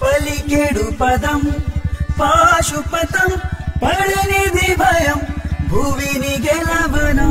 పలికెడు పదం పాశుపతం పడనిది భయం భువిని గెలవనా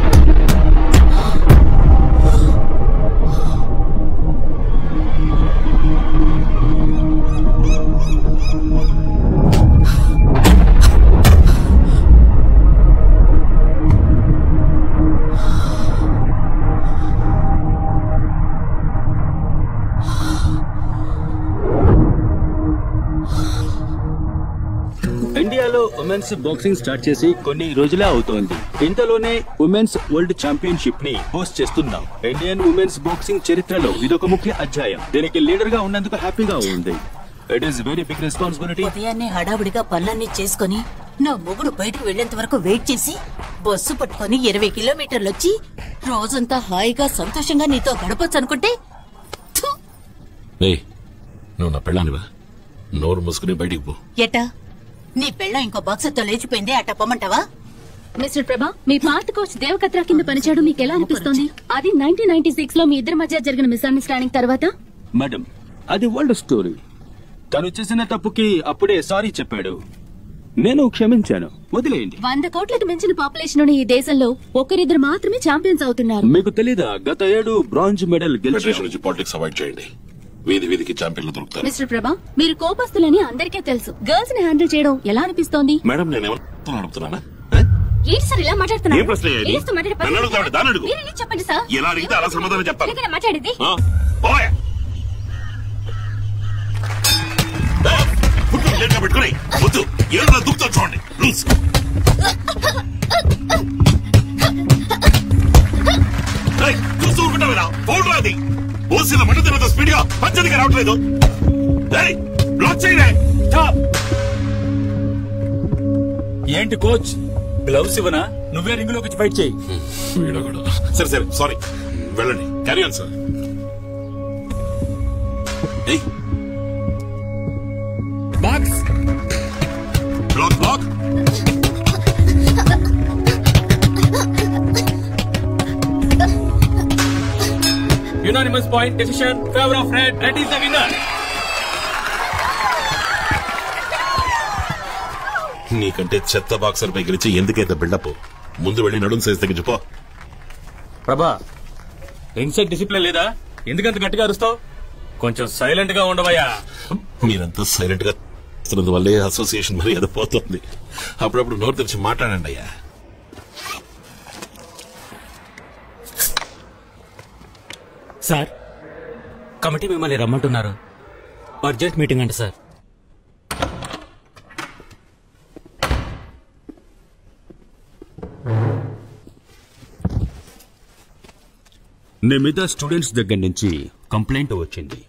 ఇండియాలో ఉమెన్స్ బాక్సింగ్ స్టార్ట్ చేసి కొన్ని రోజులే అవుతోంది ఇంతలోనే ఉమెన్స్ వరల్డ్ ఛాంపియన్షిప్ ని హోస్ట్ చేస్తున్నాం ఇండియన్ ఉమెన్స్ బాక్సింగ్ చరిత్రలో ఇదొక ముఖ్య అధ్యాయం దీనికి లీడర్ గా ఉన్నందుకు హ్యాపీగా ఉంది it is very big responsibility ఉదయాన్నే హడావుడిగా పనులన్నీ చేసుకుని నా మొగుడు బయటకు వెళ్లేంత వరకు వెయిట్ చేసి బస్సు పట్టుకొని ఇరవై కిలోమీటర్లు వచ్చి రోజంతా హాయిగా సంతోషంగా నీతో గడపొచ్చు అనుకుంటే థు, ఏయ్ నువ్వు నా పెళ్ళానివా నోరు మూసుకుని బయటికి పో ఎట్టా నీ పెళ్ళ ఇంకో బాక్సర్తో లేచిపోయింది అట్ట పొమ్మంటావా మిస్టర్ ప్రభా మీ పాత కోచ్ దేవకత్రా కింద పనిచేయడం మీకు ఎలా అనిపిస్తోంది అది నైన్టీన్ నైన్టీ సిక్స్ లో మీ ఇద్దరి మధ్య జరిగిన మిస్అండర్స్టాండింగ్ తర్వాత మేడం అది వరల్డ్ స్టోరీ తను చేసిన తప్పుకి అప్పుడే సారీ చెప్పాడు నేను క్షమించాను వదిలేయండి వంద కోట్లకు మించిన పాపులేషన్ ఉన్న ఈ దేశంలో ఒకరిద్దరు మాత్రమే ఛాంపియన్స్ అవుతున్నారు మీకు తెలీదా గత ఏడు బ్రాంజ్ మెడల్ ఫెడరేషన్ గెలిచారు నుంచి పాలిటిక్స్ అవాయిడ్ చేయండి వీధి వీధికి ఛాంపియన్లు దొరుకుతారు మిస్టర్ ప్రభా మీరు కోపస్తులని అందరికీ తెలుసు గర్ల్స్ ని హ్యాండిల్ చేయడం ఎలా అనిపిస్తోంది మేడం నేను ఎవరితో అడుగుతున్నానా ఏంటి సార్ ఇలా మాట్లాడుతున్నారు ఏం ప్రశ్న ఇది? లేస్తూ మాట్లాడే పని నన్ను అడుగుతాడు, దాన్ని అడుగు. మీరే చెప్పండి సార్ ఎలా అడిగితే అలా సమాధానం చెప్తాను. ఇలాగేనా మాట్లాడేది ఆ? పోయా. ఏయ్, పుట్టు లేట్గా పెట్టుకుని వద్దు ఏదో దుఃఖతో చూడండి రూల్స్ ఏయ్, చూస్తూ ఊరుకుంటావేరా ఫోన్ రాది ఓసిన మంట తినంత స్పీడ్ గా పంచదిగా రావట్లేదు ఏయ్, బ్లాక్ చేయలే ఏంటి కోచ్ గ్లౌస్ ఇవ్వనా నువ్వే రింగ్ లోకి వచ్చి ఫైట్ చేయి వీడొకడు. సరే సరే సారీ వెళ్ళండి క్యారీ ఆన్ సార్ ఏయ్ box black black unanimous point decision favour of red red is the winner నీకంటే చెత్త బాక్సర్ పై గెలిచి ఎందుకైతే బిల్డప్ ముందు వెళ్ళి నడుం సైజ్ తగ్గించుపో ప్రభా ఇన్సెక్ట్ డిసిప్లిన్ లేదా ఎందుకంత గట్టిగా అరుస్తావు కొంచెం సైలెంట్ గా ఉండవయ్యా మీరంతా సైలెంట్ గా చేస్తున్నందు వల్లే అసోసియేషన్ మరి అది పోతుంది అప్పుడప్పుడు నోరు తెరిచి మాట్లాడండి అయ్యా సార్ కమిటీ మిమ్మల్ని రమ్మంటున్నారు అర్జెంట్ మీటింగ్ అంట సార్ నీ మీద స్టూడెంట్స్ దగ్గర నుంచి కంప్లైంట్ వచ్చింది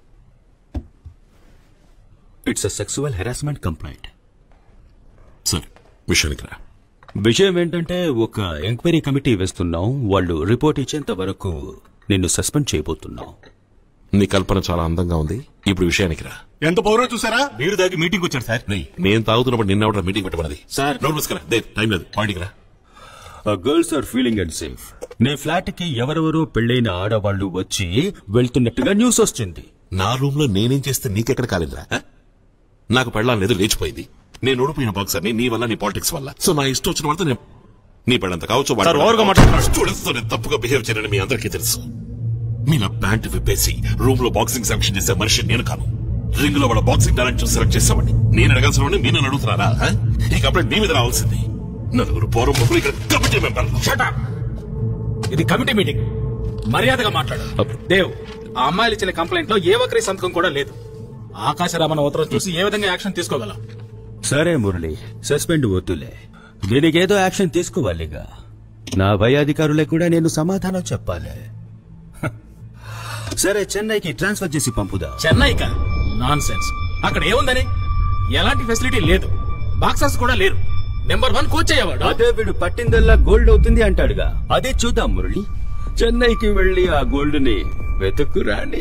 it's a sexual harassment complaint సరే విషయానికి రా విషయం ఏంటంటే ఒక ఎంక్వైరీ కమిటీ వేస్తున్నాం వాళ్ళు రిపోర్ట్ ఇచ్చేంత వరకు నిన్ను సస్పెండ్ చేయబోతున్నాం నీ కల్పన చాలా అందంగా ఉంది ఇప్పుడు విషయానికి రా ఎంత పౌరో చూసారా మీరు దాకా మీటింగ్ వచ్చారు సార్ రేయ్, నేను తాగుతున్నప్పుడు నిన్న ఎవడ మీటింగ్ పెట్టమన్నది సార్. నోరు మూసుకురా దే టైం లేదు పాయింట్కి రా girls are feeling and safe నీ ఫ్లాట్ కి ఎవరెవరో పెళ్ళైన ఆడవాళ్లు వచ్చి వెళ్తున్నట్టుగా న్యూస్ వచ్చింది నా రూమ్ లో నేనేం చేస్తే నీకెక్కడ కాలేదురా ఆ? నాకు పెళ్ళాం లేదు లేచిపోయింది నేను ఓడిపోయిన బాక్సర్ని నీ వల్ల నీ పాలిటిక్స్ వల్ల సో నా ఇష్టం వచ్చిన వాళ్ళతో నేను నీ పెళ్ళంత కావచ్చు సార్, ఓవర్గా మాట్లాడుతున్నారు. స్టూడెంట్స్ తో నేను తప్పుగా బిహేవ్ చేయనని మీ అందరికీ తెలుసు మీ నా ప్యాంట్ విప్పేసి రూమ్ లో బాక్సింగ్ శాంక్షన్ చేసే మనిషి నేను కాను రింగ్ లో వాళ్ళ బాక్సింగ్ టాలెంట్ సెలెక్ట్ చేసామండి నేను అడగాల్సిన వాడిని మీరు నన్ను అడుగుతున్నారా ఆ? ఈ కంప్లైంట్ మీ మీద రావాల్సింది నలుగురు పోరం ముగ్గురు ఇక్కడ కమిటీ మెంబర్ ఇది కమిటీ మీటింగ్ మర్యాదగా మాట్లాడు దేవ్ ఆ అమ్మాయిలు ఇచ్చిన కంప్లైంట్ లో ఏ ఒక్కరి సంతకం కూడా లేదు ఆకాశరామన్ ఉత్తరం చూసి ఏ విధంగా యాక్షన్ తీసుకోగలం సరే మురళి సస్పెండ్ వద్దులే దీనికేదో యాక్షన్ తీసుకోవాలిగా నా పై అధికారులకు కూడా నేను సమాధానం చెప్పాలి హ. సరే చెన్నైకి ట్రాన్స్ఫర్ చేసి పంపుదా చెన్నైకా నాన్ సెన్స్ అక్కడ ఏముందని ఎలాంటి ఫెసిలిటీ లేదు బాక్సర్స్ కూడా లేరు నెంబర్ వన్ కోచ్ అయ్యేవాడు అదే వీడు పట్టిందల్లా గోల్డ్ అవుతుంది అంటాడుగా అదే చూద్దాం మురళి చెన్నైకి వెళ్ళి ఆ గోల్డ్ ని వెతుక్కురాని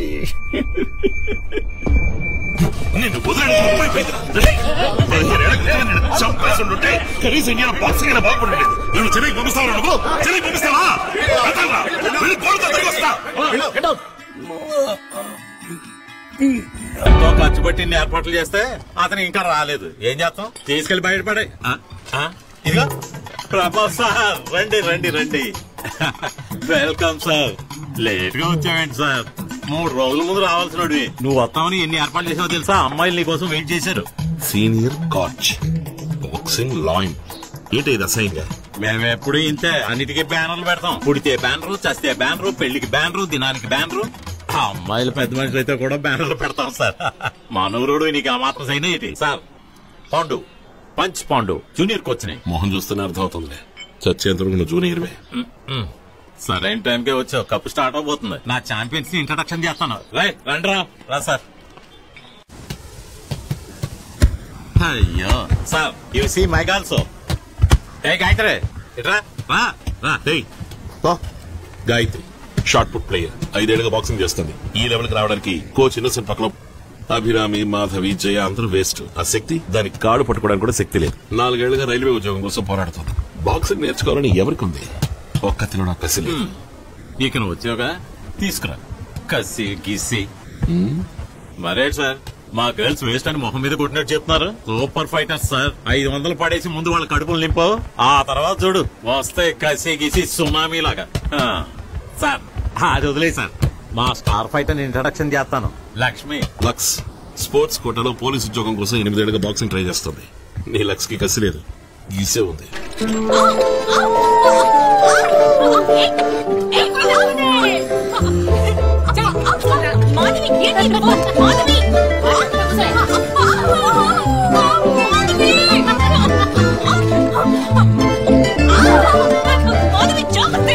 నిన్ను వదిలేయడం తప్పైపోయిందిరా. రేయ్, పదిహేనేళ్ల క్రితం నిన్ను చంపేసి ఉండుంటే కనీసం ఇండియా బాక్సింగ్ అయినా బాగుపడలేదు నేను చెన్నైకి పంపిస్తావా నువ్వు చెన్నైకి పంపిస్తావా వెళ్తావా? వెళ్ళి గోల్తో తిరిగి వస్తా. ఎంతో ఖర్చు పెట్టి ఇన్ని ఏర్పాట్లు చేస్తే అతను ఇంకా రాలేదు ఏం చేస్తాం తీసుకెళ్లి బయటపడే ఇదిగో ప్రభా సార్ రండి రండి రండి వెల్కమ్ సార్ లేట్ గా వచ్చావేంటి సార్ మూడు రోజుల ముందు రావాల్సినవి నువ్వు వస్తామని ఎన్ని ఏర్పాట్లు చేసావో తెలుసా అమ్మాయిలు నీ కోసం వెయిట్ చేశారు సీనియర్ కోచ్ బాక్సింగ్ లాయిన్ ఏంటి ఇది అసహ్యంగా మేము ఎప్పుడు ఇంతే అన్నిటికీ బ్యానర్లు పెడతాం పుడితే బ్యానరు చస్తే బ్యానరు పెళ్లికి బ్యానరు దినానికి బ్యానరు ఆ అమ్మాయిలు పెద్ద మనుషులు అయితే కూడా బ్యానర్లు పెడతాం సార్ మనూరుడు నీకు ఆ మాత్రం సైన్ ఏంటి sir Pandu punch Pandu junior కోచ్ని మొహం చూస్తేనే అర్థమవుతుందిలే చచ్చేంత వరకు నువ్వు జూనియర్వే సరైన టైంకే వచ్చావు కప్పు స్టార్ట్ అవబోతుంది నా ఛాంపియన్స్ ని ఇంట్రడక్షన్ చేస్తాను రై రండి రా రా సార్ అయ్యో sir you see my also ఏ గాయత్రి ఇట్రా రా రా ఏయ్, రా. గాయత్రి షార్ట్ పుట్ ప్లేయర్ ఐదేళ్లుగా బాక్సింగ్ చేస్తుంది ఈ లెవెల్ కి రావడానికి కోచ్ ఇన్నోసెంట్ పక్కన అభిరామి మాధవి జయ అందరూ వేస్ట్ ఆ శక్తి దానికి కాడు పట్టుకోవడానికి కూడా శక్తి లేదు నాలుగేళ్లుగా రైల్వే ఉద్యోగం కోసం పోరాడుతుంది బాక్సింగ్ నేర్చుకోవాలని ఎవరికి ఉంది ఒక్కతిలో నాకు కసి లేదు ఇక నువ్వు వచ్చావుగా తీసుకురా కసి గిసి మరే సార్ మా గర్ల్స్ వేస్ట్ అని మొహం మీద కొట్టినట్టు చెప్తున్నారు సూపర్ ఫైటర్స్ సార్ ఐదు వందలు పడేసి ముందు వాళ్ళ కడుపులు నింపావు ఆ తర్వాత చూడు వస్తే కసి గిసి సునామీ లాగా ఆ, సార్ అది వదిలే సార్ మా స్టార్ ఫైటర్ ఇంట్రడక్షన్ చేస్తాను లక్ష్మి లక్స్ స్పోర్ట్స్ కోటాలో పోలీస్ ఉద్యోగం కోసం ఎనిమిదేళ్లుగా బాక్సింగ్ ట్రై చేస్తుంది నీ లక్స్ కి కసి లేదు గీసే ఉంది మాధవి ఏంటి నువ్వు? మాధవి మాధవి జాగ్రత్త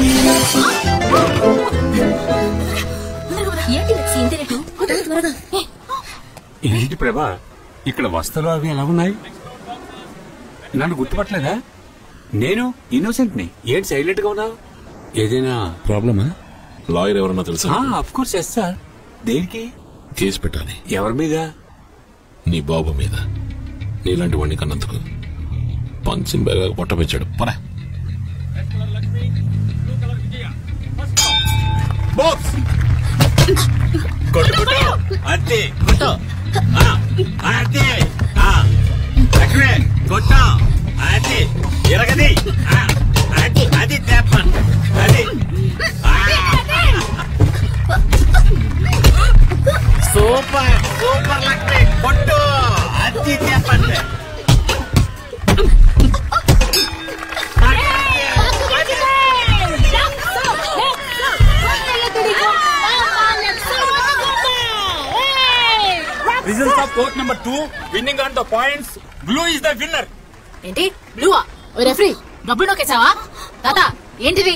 ఏంటి లక్ష్మి ఇంత రేటు త్వరగా ఏంటి ప్రభా ఇక్కడ వస్తువులు అవి ఎలా ఉన్నాయి నన్ను గుర్తుపట్టలేదా నేను ఇన్నోసెంట్ ని ఏంటి సైలెంట్ గా ఉన్నావు ఏదైనా ప్రాబ్లమా లాయర్ ఎవరన్నా తెలుసా అఫ్ కోర్స్ ఎస్ సార్ దేనికి కేసు పెట్టాలి ఎవరి మీద నీ బాబు మీద నీలాంటి వాడిని కన్నందుకు పంచింగ్ బ్యాగ్ పొట్టపెచ్చాడు పరా బాక్స్ కొట్టు కొట్టు అంతే కొట్టు ఆ, అంతే ఆ, లక్ష్మి కొట్టు అది ఇరగది ఆ, అది అది తెప్పన్ అది ఆ. సూపర్ సూపర్ లక్ష్మి కొట్టు అది తెప్పన్ results of court number two winning on the points blue is the winner ఏంటి బ్లూవా ఓ రెఫరీ డబ్బులు నొక్కేసావా తాత ఏంటిది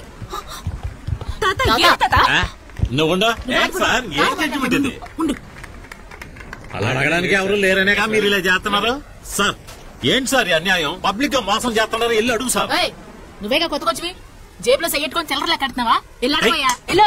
తాత నువ్వు సార్ ఏం జడ్జిమెంట్ ఇది ఉండు అలా అడగడానికి ఎవరు లేరనేగా మీరు ఇలా చేస్తున్నారు సార్ ఏంటి సార్ ఈ అన్యాయం పబ్లిక్ గా మోసం చేస్తున్నారు వెళ్ళి అడుగు సార్ ఏయ్, నువ్వేగా కొత్త కొచ్చివి జేబులో సెయ్యట్టుకొని చిల్లరలా కడుతున్నావా వెళ్ళాడిపోయా వెళ్ళు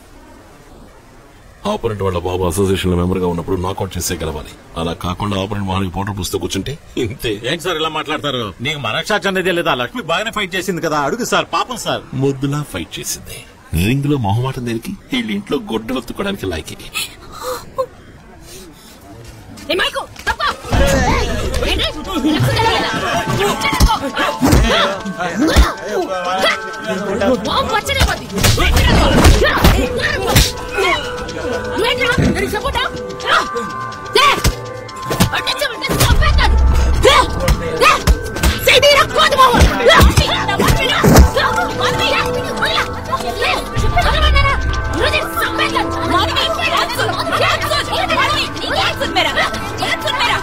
ఆపరెంట్ వాళ్ళ బాబు అసోసియేషన్ లో మెంబర్ గా ఉన్నప్పుడు నాకౌట్ చేసే గెలవాలి అలా కాకుండా ఆపరెంట్ మహానికి పౌడర్ పుస్తకం కూర్చుంటే ఇంతే ఏంటి సార్ ఇలా మాట్లాడతారు నీకు మనక్షాక్ష అనేది లేదా లక్ష్మి బాగానే ఫైట్ చేసింది కదా అడుగు సార్ పాపం సార్ ముద్దులా ఫైట్ చేసింది రింగ్ లో మొహమాటం దేనికి వీళ్ళ ఇంట్లో గొడ్డలు ఒత్తుకోవడానికి లాయకి ఏ మైకు తప్ప ఏంటి లక్ష్మి తెలవలేదా? బాంబు పచ్చడైపోద్ది. నువ్వేంట్రా? దానికి సపోర్టా? రా. లే. అడ్డించమంటే చంపేస్తాను. లే. లే. చేయి తీయరా, కోతి మొహం. లే. మాధవి, మాధవి, వదలా. లే. వదలమన్నానా? ఈరోజు చంపేస్తాను. Madhavi, cancer. Cancer. Madhavi, cancer మేరా. క్యాన్సర్ మేరా.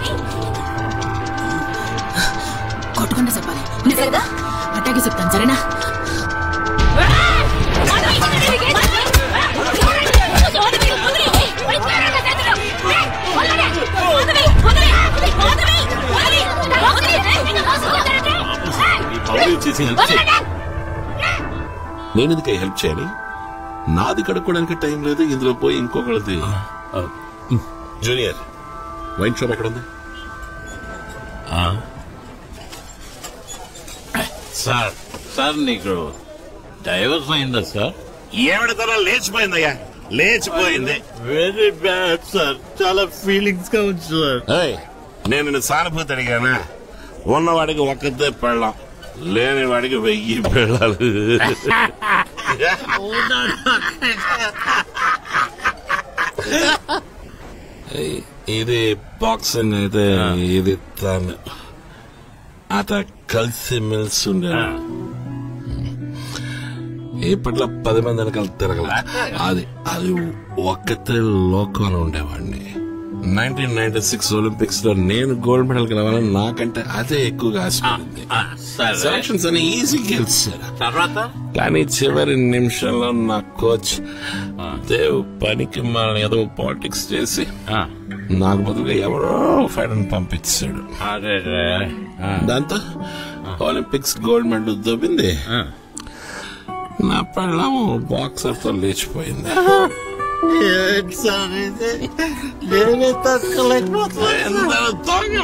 కొట్టుకుంటే చెప్పాలి నిజంగా అట్టాగే చెప్తాను సరేనా ఈ పౌడర్ ఇచ్చేసి హెల్ప్ చేయి నేను ఎందుకు హెల్ప్ చేయాలి నాది కడుక్కోవడానికి టైం లేదు ఇందులో పోయి ఇంకొకరిది జూనియర్ వైన్ షాప్ ఎక్కడ ఉంది సార్ సార్ నీకు డైవర్స్ అయిందా సార్ ఏమిడ తల లేచిపోయిందయ్యా లేచిపోయింది వెరీ బ్యాడ్ సార్ చాలా ఫీలింగ్స్ గా ఉంది సార్ ఏయ్, నేను నిన్ను సానుభూతి అడిగానా ఉన్నవాడికి ఒక్కతే పెళ్ళాం లేని వాడికి వెయ్యి పెళ్ళాలు ఏయ్, ఇది బాక్సింగ్ అయితే ఇది తను అత కలిసి మెలిసి ఉండే ఇప్పట్లో పది మంది వెనకాల తిరగల అది అది ఒక్కతే లోకంలో ఉండేవాడిని నైన్టీన్ నైన్టీ సిక్స్ ఒలింపిక్స్ లో నేను గోల్డ్ మెడల్ రావాలని నాకంటే అదే ఎక్కువగా ఆశపడింది సరే సెలక్షన్స్ అని ఈజీ గెలిచారు తర్వాత కానీ చివరి నిమిషంలో నా కోచ్ దేవ్ పనికి మన ఏదో పాలిటిక్స్ చేసి నాకు బదులుగా ఎవరో ఫైనల్ పంపించాడు అరే దాంతో ఒలింపిక్స్ గోల్డ్ మెడల్ దొబ్బింది నా పెళ్ళం బాక్సర్ తో లేచిపోయింది సార్ ఇది నేనే తట్టుకోలేకపోతున్నా ఎందరో దొంగల.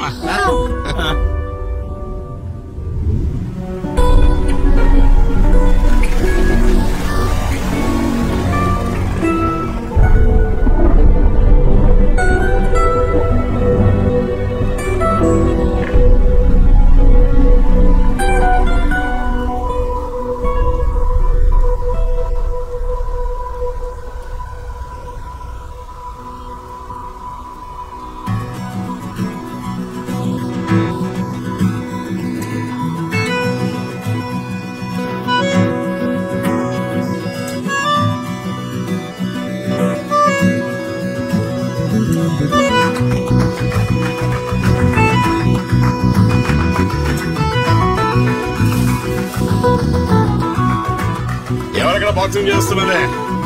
ఎవరక్కడ బాక్సింగ్ చేస్తున్నదే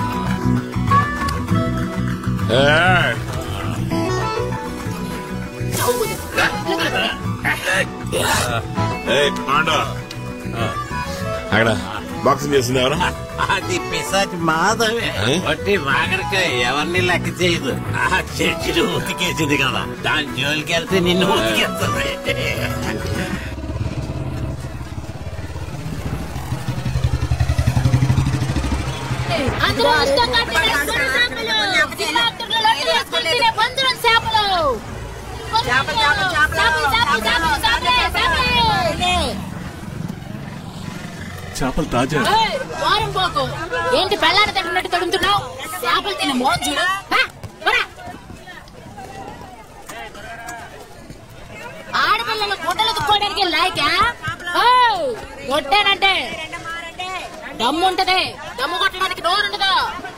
ఏయ్. ఏయ్, పాండు. అక్కడ బాక్సింగ్ చేస్తుంది ఎవరు అది పిశాచి మాధవే ఏ? వట్టి వాగడికాయ ఎవరిని లెక్క చేయదు ఆ చర్చిని ఉతికేసింది కదా దాని జోలికి వెళ్తే నిన్ను ఉతికేస్తుంది అందరూ ఇష్టంగా తినే సొర చేపలు. శ్రీరామచంద్రుల లడ్డు వేసుకొని తినే బంధురం చేపలు. చేపలు, చేపలు, చేపలు, చేపలు, చేపలు. చేపలు తాజా ఏయ్, వారం పోకు ఏంటి పెళ్ళాన్ని తగ్గినట్టు తడుముతున్నావు చేపలు తినే మోహన్ చూడు హా, పోరా. ఆడపిల్లలు గుడ్డలు తుక్కోవడానికి లాయకా ఏయ్, కొట్టానంటే దమ్ము ఉంటది దమ్ము కొట్టడానికి నోరు ఉండదు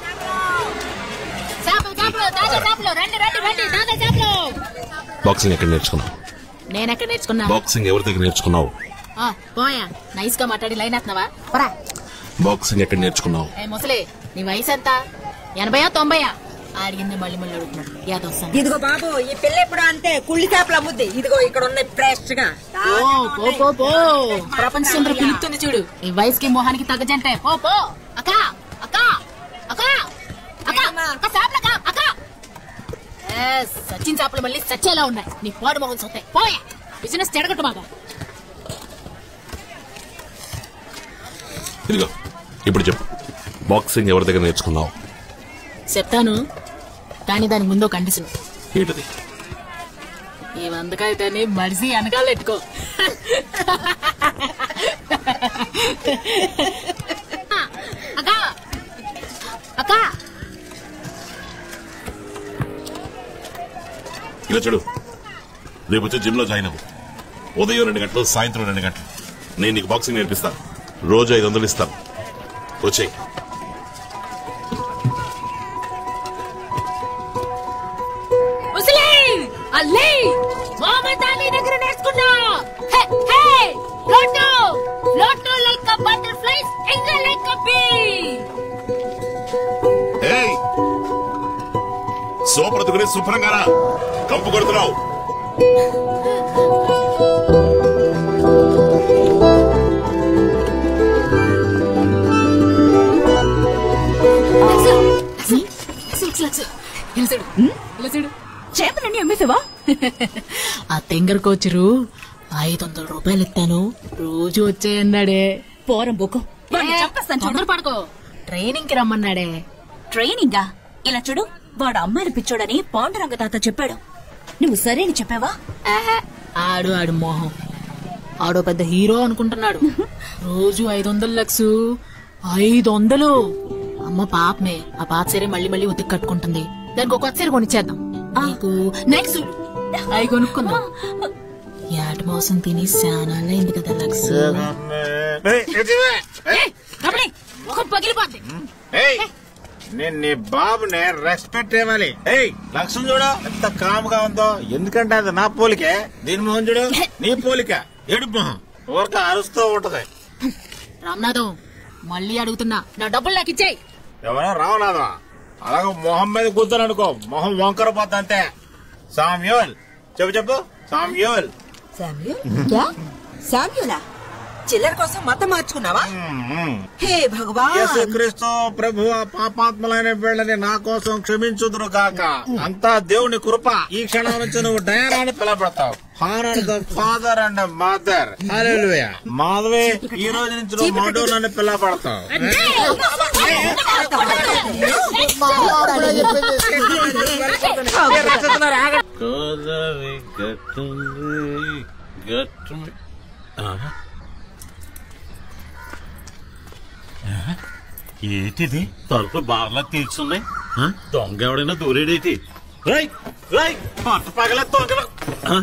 చేపలు చేపలు తాజా చేపలు రండి రండి రండి తాజా చేపలు బాక్సింగ్ ఎక్కడ నేర్చుకున్నావు నేనెక్కడ నేర్చుకున్నా బాక్సింగ్ ఎవరి దగ్గర నేర్చుకున్నావు ఆ, పోయా నైస్ గా మాట్లాడి లైన్ వేస్తున్నావా పోరా బాక్సింగ్ ఎక్కడ నేర్చుకున్నావు ఏ ముసలి నీ వయసు ఎంత ఎనభయా తొంభయా అడిగింది మళ్ళీ మళ్ళీ అడుగుతున్నాడు యాదవ్ సంగతి. ఇదిగో బాబు ఈ పిల్ల ఎప్పుడు అంతే కుళ్ళి చేపలు అమ్ముద్ది ఇదిగో ఇక్కడ ఉన్నాయి ఫ్రెష్ గా పో పో పో పో ప్రపంచ సుందర పిలుపుతుంది చూడు ఈ వయసుకి మొహానికి తగ్గజంటే పో పో అక్క అక్క అక్క అక్క అక్క చేపలక్క అక్క ఏ, సచిన్ చేపలు మళ్ళీ సచ్చేలా ఉన్నాయి నీ పోడు మొహం సొత్తాయి పోయా బిజినెస్ చెడగొట్టు మాగా ఇదిగో ఇప్పుడు చెప్పు బాక్సింగ్ ఎవరి దగ్గర నేర్చుకున్నావు చెప్తాను కానీ దానికి ముందు కండిషన్ ఏంటది ఈ వందకాయతోని మడిసి వెనకాల పెట్టుకో అక్క అక్క ఇలా చూడు రేపు వచ్చి జిమ్ లో జాయిన్ అవ్వు ఉదయం రెండు గంటలు సాయంత్రం రెండు గంటలు నేను నీకు బాక్సింగ్ నేర్పిస్తాను రోజు ఐదు వందలు ఇస్తాను వచ్చేయి ముసలి అల్లే మొహమ్మద్ అలీ దగ్గర నేర్చుకున్నా హే hey float float like a butterflies ఇంకా లైక్ అ బీ ఏయ్ సోపడుతుకుని శుభ్రంగా రా. కంపు కొడుతున్నావు చేపలన్నీ అమ్మేసావా ఆ తెంగర్ కోచరు ఐదు వందల రూపాయలు ఇస్తాను రోజు వచ్చేయన్నాడే పోరం బొక్కు వాడిని చంపేస్తాను చూడు తొందర పడుకో ట్రైనింగ్ కి రమ్మన్నాడే ట్రైనింగా ఇలా చూడు వాడు అమ్మాయిల పిచ్చోడని పాండురంగ తాత చెప్పాడు నువ్వు సరేని చెప్పావా ఆహా, ఆడు ఆడు మోహం ఆడో పెద్ద హీరో అనుకుంటున్నాడు రోజు ఐదు వందలు లక్స్ ఐదు వందలు అమ్మ పాపమే ఆ పాప సరే మళ్ళీ మళ్ళీ ఉతికి కట్టుకుంటుంది దానికి ఒక సీర కొనిచ్చేద్దాం నీకు నెక్స్ట్ అవి కొనుక్కుందాం యాట మోసం తిని శానాలైంది కదా లక్స్ రమణి, ముఖం పగిలిపోద్ది నేను నీ బాబుని రెస్పెక్ట్ ఇవ్వాలి ఏయ్ లక్ష్మణ్ చూడు ఎంత కామ్ గా ఉందో ఎందుకంటే అది నా పోలికే దీని మొహం చూడు నీ పోలిక ఏడుపు మొహం ఊరక అరుస్తూ ఉంటది రామ్నాథం మళ్ళీ అడుగుతున్నా నా డబ్బులు నాకు ఇచ్చేయి ఎవరైనా రావనాదా అలాగే మొహం మీద కూర్చొని అనుకో మొహం వంకర పోతా అంతే సామ్యూల్ చెప్పు చెప్పు సామ్యూల్ శామ్యులా చిల్లర కోసం మతం మార్చుకున్నావా హే భగవాన్ యేసుక్రీస్తు ప్రభు పాపాత్మలైన వీళ్ళని నా కోసం క్షమించుదురు గాక అంతా దేవుని కృప ఈ క్షణం నుంచి నువ్వు డయానాని పిలబడతావు honour the father and mother hallelujah Madhavi ఈ రోజు నుంచి నువ్వు మధు నన్ను పిలబడతావు గోదావరి గట్టుంది గట్టు ఏంటిది తలుపు బార్లా తీర్చున్నాయి ఆ? దొంగ ఎవడైనా దూరేడేటి రై రై పట్ట పగల దొంగల ఆ?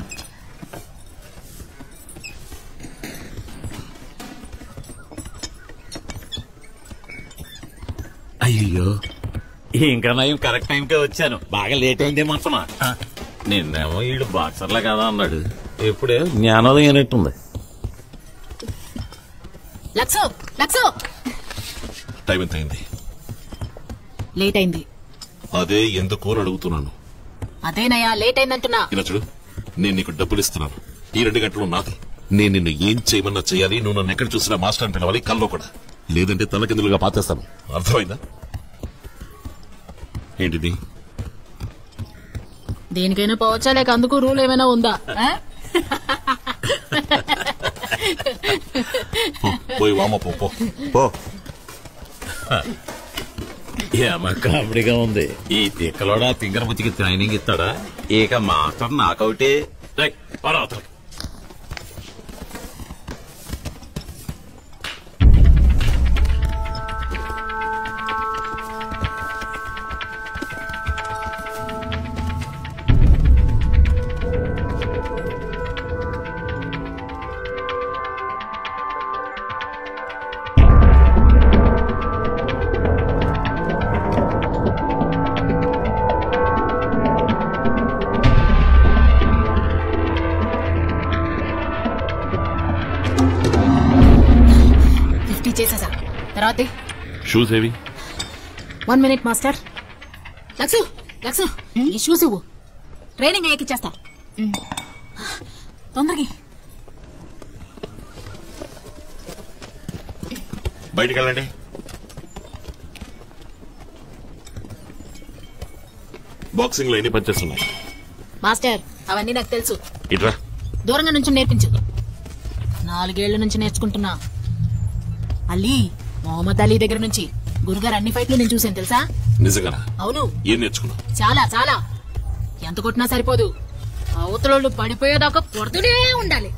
అయ్యో ఇంకా నయం కరెక్ట్ టైంకే వచ్చాను బాగా లేట్ అయిందే మనసుమా నిన్నేమో వీడు బాక్సర్లా కదా అన్నాడు ఇప్పుడే జ్ఞానోదయం అయినట్టుంది లక్సో లక్సో టైం ఎంత అయింది లేట్ అయింది అదే ఎందుకు అని అడుగుతున్నాను అదేనయ్యా లేట్ అయిందంటున్నా ఇలా చూడు నేను నీకు డబ్బులు ఇస్తున్నాను ఈ రెండు గంటలు నాది నేను నిన్ను ఏం చేయమన్నా చేయాలి నువ్వు నన్ను ఎక్కడ చూసినా మాస్టర్ అని పిలవాలి కల్లో కూడా లేదంటే తలకిందులుగా పాతేస్తాను అర్థమైందా ఏంటిది దేనికైనా పోవచ్చా లేక అందుకు రూల్ ఏమైనా ఉందా ఆ? పో, పోయి వామ పో పో పో ఏమ కామెడీగా ఉంది ఈ తిక్కలోడా తింగర బుచ్చికి ట్రైనింగ్ ఇస్తాడా ఇక మాస్టర్ నాకౌటే రేయ్, పరా అవతలకి. ఫిఫ్టీ చేసేసా తర్వాత షూస్ ఏవి వన్ మినిట్ మాస్టర్ లక్సు లక్సు ఈ షూస్ ఇవ్వు ట్రైనింగ్ అయ్యాక ఇచ్చేస్తా తొందరగా బయటికి వెళ్ళండి బాక్సింగ్ లో ఎన్ని పంచెస్ ఉన్నాయి మాస్టర్ అవన్నీ నాకు తెలుసు ఇట్రా దూరంగా నుంచి నేర్పించు నాలుగేళ్ల నుంచి నేర్చుకుంటున్నా అలీ మొహమ్మద్ అలీ దగ్గర నుంచి గురుగారు అన్ని ఫైట్లు నేను చూసాను తెలుసా నిజంగానా అవును ఏం నేర్చుకున్నావు చాలా చాలా ఎంత కొట్టినా సరిపోదు అవతలోళ్ళు పడిపోయేదాకా కొడుతూనే ఉండాలి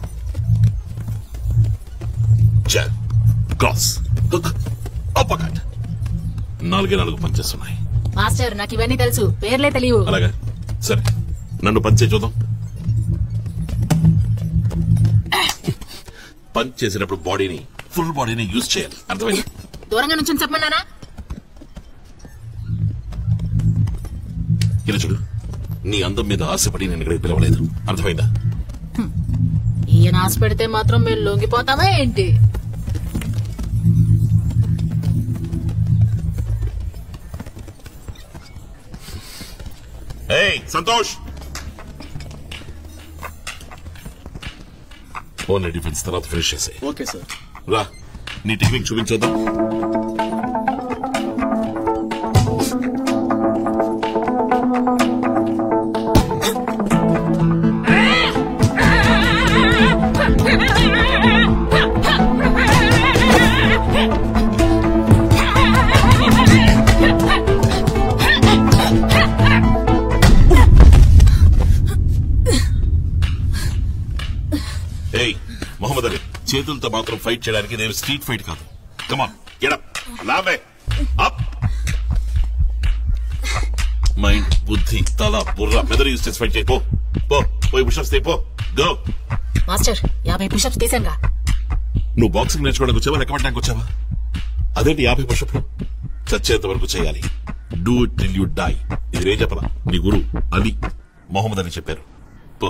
జాబ్ క్రాస్ హుక్ అప్పకట్ నాలుగే నాలుగు పంచెస్ ఉన్నాయి మాస్టర్ నాకు ఇవన్నీ తెలుసు పేర్లే తెలియవు అలాగా సరే నన్ను పంచే చూద్దాం పంచ్ చేసినప్పుడు బాడీని ఫుల్ బాడీని యూజ్ చేయాలి అర్థమైంది దూరంగా నుంచి చెప్పమన్నానా ఇలా చూడు నీ అందం మీద ఆశపడి నేను ఇక్కడికి పిలవలేదు అర్థమైందా ఈయన ఆశ పెడితే మాత్రం మేము లొంగిపోతామా ఏంటి ఏయ్ సంతోష్ ఓన్లీ డిఫెన్స్ తర్వాత ఫినిష్ చేసే ఓకే సార్ రా నీ టెక్నిక్ చూపించొద్దాం చేతులతో మాత్రం ఫైట్ చేయడానికి నేను స్ట్రీట్ ఫైట్ కాదు కమాన్ ఎడప్ లావే అప్ మైండ్ బుద్ధి తల బుర్ర మెదడు యూస్ చేసి ఫైట్ చేయి పో పో పోయి పుషప్స్ పో గో మాస్టర్ యాభై పుషప్స్ తీసాంగా నువ్వు బాక్సింగ్ నేర్చుకోవడానికి వచ్చావా లెక్క పెట్టడానికి వచ్చావా అదేంటి యాభై పుషప్లు చచ్చేంత వరకు చేయాలి do it till you die ఇది రే చెప్పలా నీ గురు అలీ మొహమ్మద్ అని చెప్పారు పో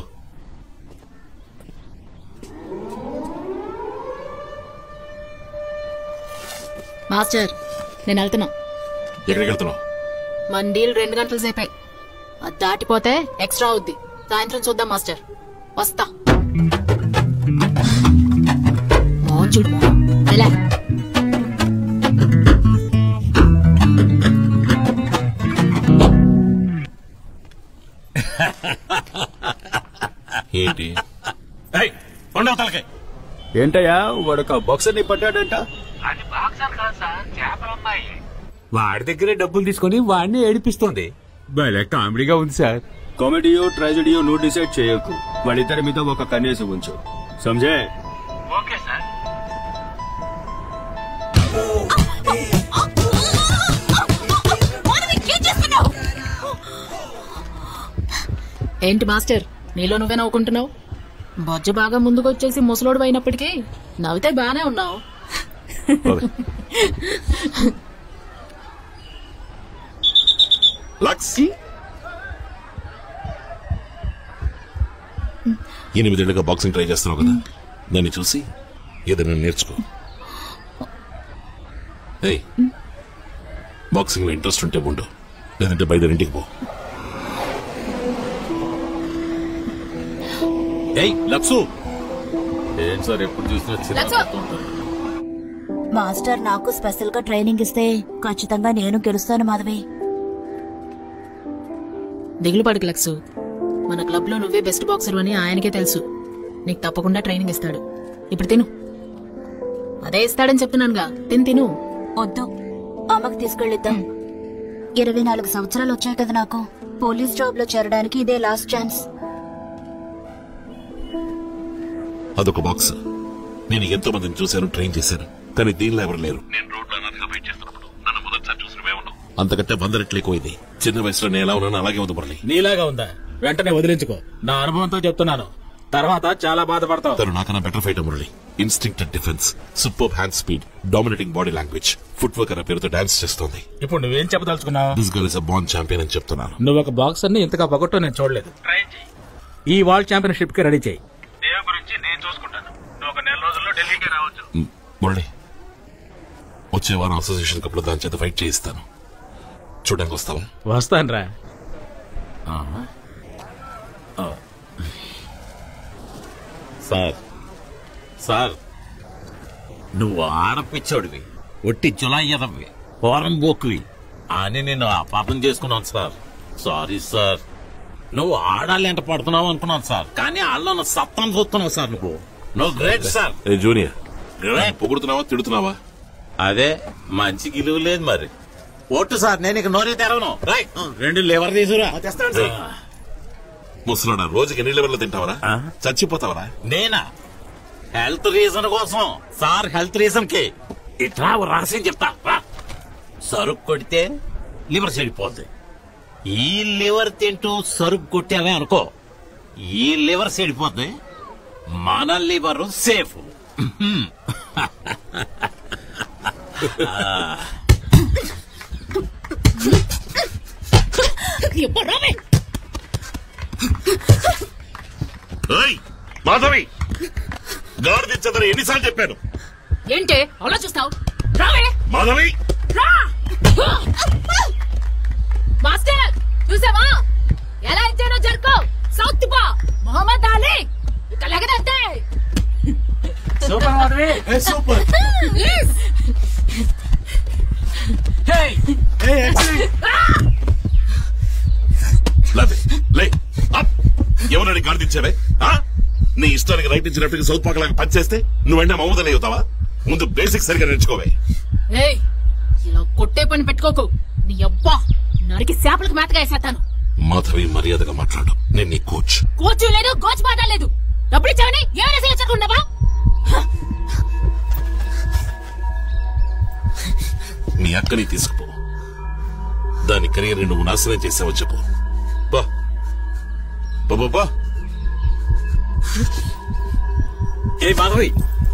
మాస్టర్ నేను వెళ్తున్నా ఎక్కడికి వెళ్తున్నావు మన డీల్ రెండు గంటల సేపే అది దాటిపోతే ఎక్స్ట్రా అవుద్ది సాయంత్రం చూద్దాం మాస్టర్ వస్తా మోహన్ చూడు మోహన్ ఎలా ఏంటి ఉండవు తలకాయ ఏంటయ్యా వాడొక బాక్సర్ ని పట్టాడంట అది బాక్సర్ కాదు సార్ చేపలమ్మాయి వాడి దగ్గరే డబ్బులు తీసుకొని వాడిని ఏడిపిస్తోంది భలే కామెడీగా ఉంది సార్ కామెడీయో ట్రాజెడీయో నువ్వు డిసైడ్ చేయకు వాళ్ళిద్దరి మీద ఒక కన్నేసి ఉంచు సంజయ్ ఓకే సార్ ఏంటి మాస్టర్ నీలో నువ్వే నవ్వుకుంటున్నావు బొజ్జ బాగా ముందుకు వచ్చేసి ముసలోడు అయినప్పటికీ నవ్వితే బానే ఉన్నావు లక్స్ ఎనిమిదేళ్లుగా బాక్సింగ్ ట్రై చేస్తున్నావు కదా దాన్ని చూసి ఏదైనా నేర్చుకో ఏయ్ బాక్సింగ్ లో ఇంట్రెస్ట్ ఉంటే ఉండు లేదంటే బయట ఇంటికి పో ఏయ్ లక్సు ఏం సార్ ఎప్పుడు చూసినా చిరాకు మాస్టర్ నాకు స్పెషల్ గా ట్రైనింగ్ ఇస్తే ఖచ్చితంగా నేను గెలుస్తాను మాధవి దిగులు పడకు లక్సు మన క్లబ్ లో నువ్వే బెస్ట్ బాక్సర్ అని ఆయనకే తెలుసు నీకు తప్పకుండా ట్రైనింగ్ ఇస్తాడు ఇప్పుడు తిను అదే ఇస్తాడని చెప్తున్నానుగా తిను తిను వద్దు అమ్మకి తీసుకెళ్ళిద్దాం ఇరవై నాలుగు సంవత్సరాలు వచ్చాయి కదా నాకు పోలీస్ జాబ్ లో చేరడానికి ఇదే లాస్ట్ ఛాన్స్ అదొక బాక్స్ నేను ఎంతో మందిని చూశాను ట్రైన్ చేశాను కానీ దీనిలో ఎవరు లేరు నేను రోడ్లో అనాథగా వెయిట్ చేస్తున్నప్పుడు నన్ను మొదటిసారి చూసినవే ఉన్నావు అంతకంటే వంద రెట్లు ఎక్కువ ఇది చిన్న వయసులో నేను ఎలా ఉన్నాను అలాగే ఉంది మురళి నీలాగా ఉందా వెంటనే వదిలించుకో నా అనుభవంతో చెప్తున్నాను తర్వాత చాలా బాధపడతావు తను నాకన్నా better fighter Murali instinct defence super hand speed dominating body language footwork అనే పేరుతో డాన్స్ చేస్తోంది ఇప్పుడు నువ్వేం చెప్పదలుచుకున్నావు this girl is a born champion అని చెప్తున్నాను నువ్వు ఒక బాక్సర్ ని ఇంతగా పగొట్టో నేను చూడలేదు ఈ వరల్డ్ ఛాంపియన్షిప్ కి రెడీ చేయి దేవ్ గురించి నేను చూసుకుంటాను నువ్వు ఒక నెల రోజుల్లో ఢిల్లీకి రావచ్చు మ్, మురళి వచ్చే వారం అసోసియేషన్ కప్ లో దాని చేత ఫైట్ చేయిస్తాను చూడడానికి వస్తావా వస్తాను రా సార్ సార్ నువ్వు ఆడపిచ్చోడివి ఒట్టి జులై ఎదవి పోరం బోకువి అని నేను అపార్థం చేసుకున్నాను సార్ సారీ సార్ నువ్వు ఆడాలి ఎంట పడుతున్నావు అనుకున్నాను సార్ కానీ వాళ్ళ సత్తాను చూస్తున్నావు సార్ నువ్వు నువ్వు గ్రేట్ సార్ ఏ జూనియర్ గ్రేట్ పొగుడుతున్నావా తిడుతున్నావా అదే మంచి గిలువ లేదు మరి ఓటు సార్ నేను ఇక నోరే తెరవను రైట్ రెండు లివర్ తీసురా ముసలాడా రోజుకి ఎన్ని లెవెల్లో తింటావరా చచ్చిపోతావరా నేనా హెల్త్ రీజన్ కోసం సార్ హెల్త్ రీజన్ కి ఇట్లా ఓ రహస్యం చెప్తా రా. సరుకు కొడితే లివర్ చెడిపోద్ది ఈ లివర్ తింటూ సరుకు కొట్టావే అనుకో ఈ లివర్ చెడిపోద్ది మన లివర్ సేఫ్ ఏయ్, మాధవి గాడి తెచ్చదని ఎన్నిసార్లు చెప్పాను ఏంటి అలా చూస్తావు రావే మాధవి రా మాస్టర్ చూసావా ఎలా ఇచ్చానో జరుకో సౌత్ పా మొహమ్మద్ అలీ ఇక లెగదంతే సూపర్ మాధవి సూపర్ లేవే, లే అప్. ఎవరని గాడి తెచ్చావే ఆ? నీ ఇష్టానికి రైట్ ఇచ్చినట్టుగా సౌత్ పాక్ లాగా పనిచేస్తే నువ్వు వెంటనే మమ్మల్ని అవుతావా ముందు బేసిక్ సరిగా నేర్చుకోవే ఏయ్ ఇలా కొట్టే పని పెట్టుకోకు నీ అబ్బా నరికి చేపలకు మేతగా వేసేస్తాను మాధవి మర్యాదగా మాట్లాడు నేను నీ కోచ్ కోచు లేదు కోచ్ బాధ లేదు డబ్బులు ఇచ్చావని ఏమైనా చేయొచ్చుకున్నావా అక్కని తీసుకుపో దాని కెరీర్ నువ్వు నాశనం చేసావో చెప్పు బా బా, బా బా ఏ మాధవి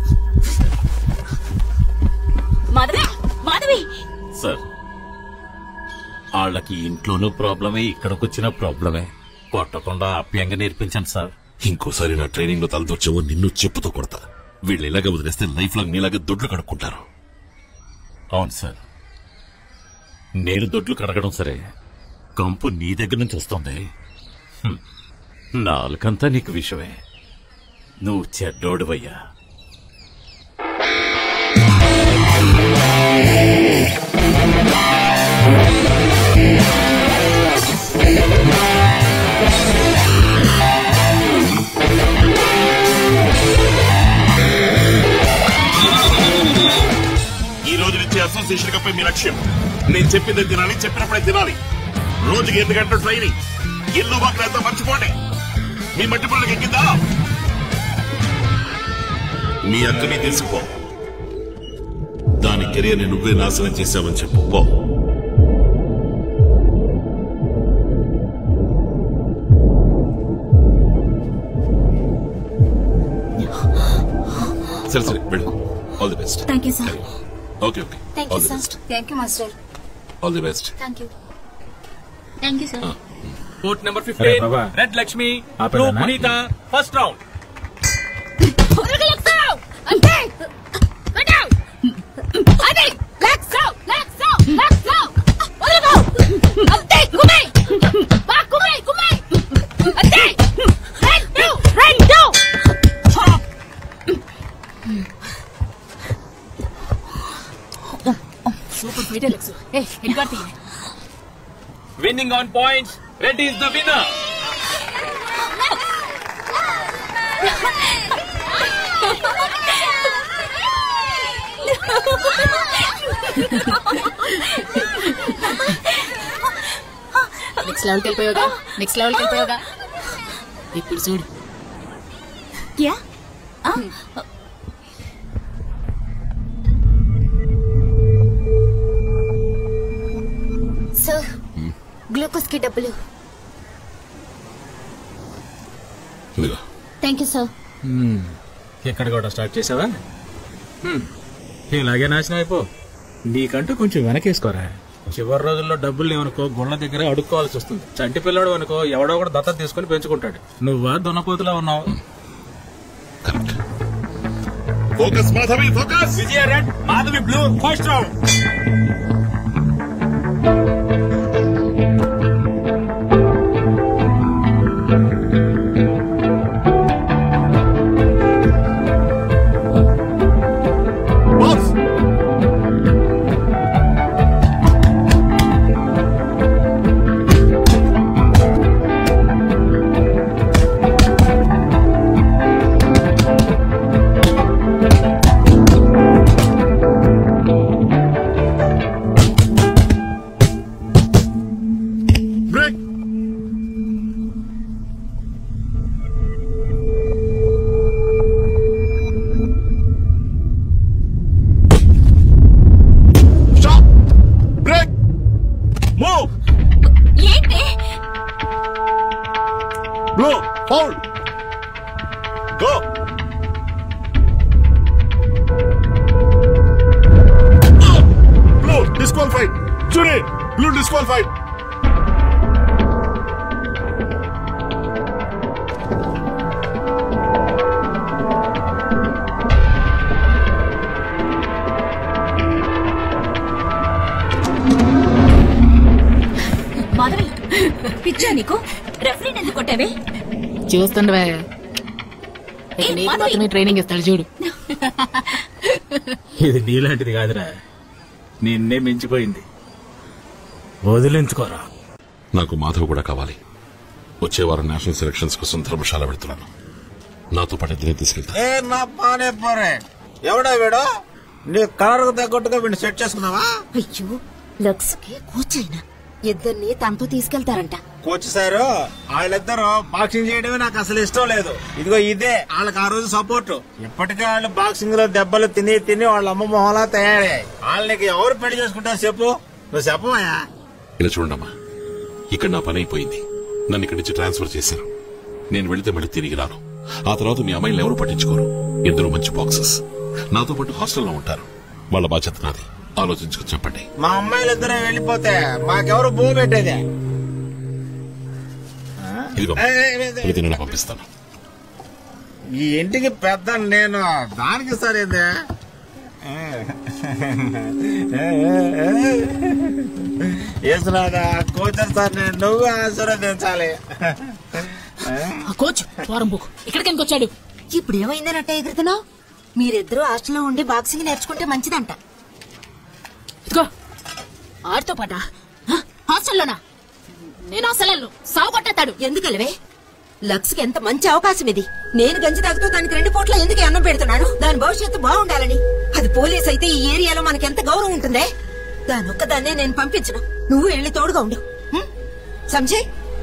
మాధవి మాధవి సార్ వాళ్ళకి ఇంట్లోనూ ప్రాబ్లమే ఇక్కడికి వచ్చిన ప్రాబ్లమే కొట్టకుండా ఆప్యాయంగా నేర్పించండి సార్ ఇంకోసారి నా ట్రైనింగ్ లో తలదొచ్చావో నిన్ను చెప్పుతో కొడతా వీళ్ళు ఇలాగ వదిలేస్తే లైఫ్ లాంగ్ నీలాగా దొడ్లు కడుక్కుంటారు అవును సార్ నేను దొడ్లు కడగడం సరే కంపు నీ దగ్గర నుంచి వస్తుంది హ్మ్. నాలుకంతా నీకు విషయమే నువ్వు చెడ్డోడువయ్యా ఈ రోజు నుంచి అసోసియేషన్ కప్పే మీ లక్ష్యం నేను చెప్పింది తినాలి చెప్పినప్పుడే తినాలి రోజుకి ఎన్ని గంటలు ట్రైనింగ్ ఇల్లు బాకలంతా మర్చిపోండి మీ మట్టి పనులకు ఎక్కిందా మీ అక్కని తెలుసుకో దాని కెరియర్ ని నువ్వే నాశనం చేశావని చెప్పు పో సరే సరే వెళ్ళు all the best thank you sir okay okay thank you all the sir best thank you master all the best thank you thank you sir court number అరే ఫిఫ్టీన్ బాబా. రెడ్ లక్ష్మి ఆపేదానా? Blue Punitha first round super fight Alex ఏ head guard తీయండి winning on points red is the winner next లెవెల్కి వెళ్ళిపోయావుగా next లెవెల్కి వెళ్ళిపోయావుగా ఇప్పుడు చూడు యా సార్ గ్లూకోజ్ కి డబ్బులు ఇదిగో థ్యాంక్ యూ సార్ ఎక్కడ కూడా స్టార్ట్ చేసావా హ్మ్. ఇలాగే నాశనం అయిపో నీకంటూ కొంచెం వెనకేసుకోరా చివరి రోజుల్లో డబ్బులు లేవనుకో గుళ్ళ దగ్గర అడుక్కోవాల్సి వస్తుంది చంటి పిల్లడు అనుకో ఎవడో కూడా దత్తత తీసుకుని పెంచుకుంటాడు నువ్వా దున్నపోతులా ఉన్నావు focus Madhavi focus Vijaya red Madhavi blue first round box break stop break move ఏంటి blow foul go blow disqualified చూడే బ్లూ డిస్క్వాలిఫైడ్ మాధవి పిచ్చా నీకు రెఫరీని ఎందుకు కొట్టావే చూస్తుండవే ఇక ఏ, నీకు మాధవి. మాత్రమే ట్రైనింగ్ ఇస్తాడు చూడు ఇది నీలాంటిది కాదురా నిన్నే మించిపోయింది వదిలించుకోరా నాకు మాధవ్ కూడా కావాలి వచ్చే వారం నేషనల్ సెలక్షన్స్ కోసం ధర్మశాల పెడుతున్నాను నాతో పాటు ఇద్దరే తీసుకెళ్తా ఏ నా పానే పోరే ఎవడా వీడు నీ కలర్ తగ్గట్టుగా వీడిని సెట్ చేసుకున్నావా అయ్యో లక్స్ కి కూర్చైనా ఇద్దరిని తనతో తీసుకెళ్తారంట కోచ్ సారు వాళ్ళిద్దరూ బాక్సింగ్ చేయడమే నాకు అసలు ఇష్టం లేదు ఇదిగో ఇదే వాళ్ళకి ఆ రోజు సపోర్ట్ ఇప్పటికే వాళ్ళు బాక్సింగ్ లో దెబ్బలు తిని తిని వాళ్ళ అమ్మ మొహలా తయారయ్యాయి వాళ్ళకి ఎవరు పెళ్లి చేసుకుంటారు చెప్పు నువ్వు చెప్పవయ్యా ఇలా చూడమ్మా ఇక్కడ నా పని అయిపోయింది నన్ను ఇక్కడి నుంచి ట్రాన్స్ఫర్ చేశారు నేను వెళితే మళ్ళీ తిరిగి రాను ఆ తర్వాత మీ అమ్మాయిలు ఎవరు పట్టించుకోరు ఇద్దరు మంచి బాక్సెస్ నాతో పాటు హాస్టల్లో ఉంటారు వాళ్ళ బాధ్యత నాది ఆలోచించుకుని చెప్పండి మా అమ్మాయిలు ఇద్దరే వెళ్ళిపోతే మాకెవరు భూమి పెట్టేదే ఇదిగో ఏ, ఏ, ఏ, ఏ. ఇది నేను పంపిస్తాను ఈ ఇంటికి పెద్ద నేను దానికి సరేందే ఏసునాదా కోచర్ సార్ నేను నువ్వు ఆశీర్వదించాలి ఆ కోచ్ వారం బుక్ ఇక్కడికి ఎందుకు వచ్చాడు ఇప్పుడు ఏమైందనట్ట ఎగురుతున్నావు మీరిద్దరూ హాస్టల్లో ఉండి బాక్సింగ్ నేర్చుకుంటే మంచిదంట ఇదిగో ఆడితో పాట హాస్టల్లోనా నేను అసలు సాగు కొట్టేస్తాడు ఎందుకలవే లక్స్ కి ఎంత మంచి అవకాశం ఇది నేను గంజి తాగుతూ దానికి రెండు పూట్ల ఎందుకు అన్నం పెడుతున్నాను దాని భవిష్యత్తు బాగుండాలని అది పోలీస్ అయితే ఈ ఏరియాలో మనకి ఎంత గౌరవం ఉంటుందే దాని ఒక్కదాన్నే నేను పంపించను నువ్వు వెళ్ళి తోడుగా ఉండు హ్మ్? సంజయ్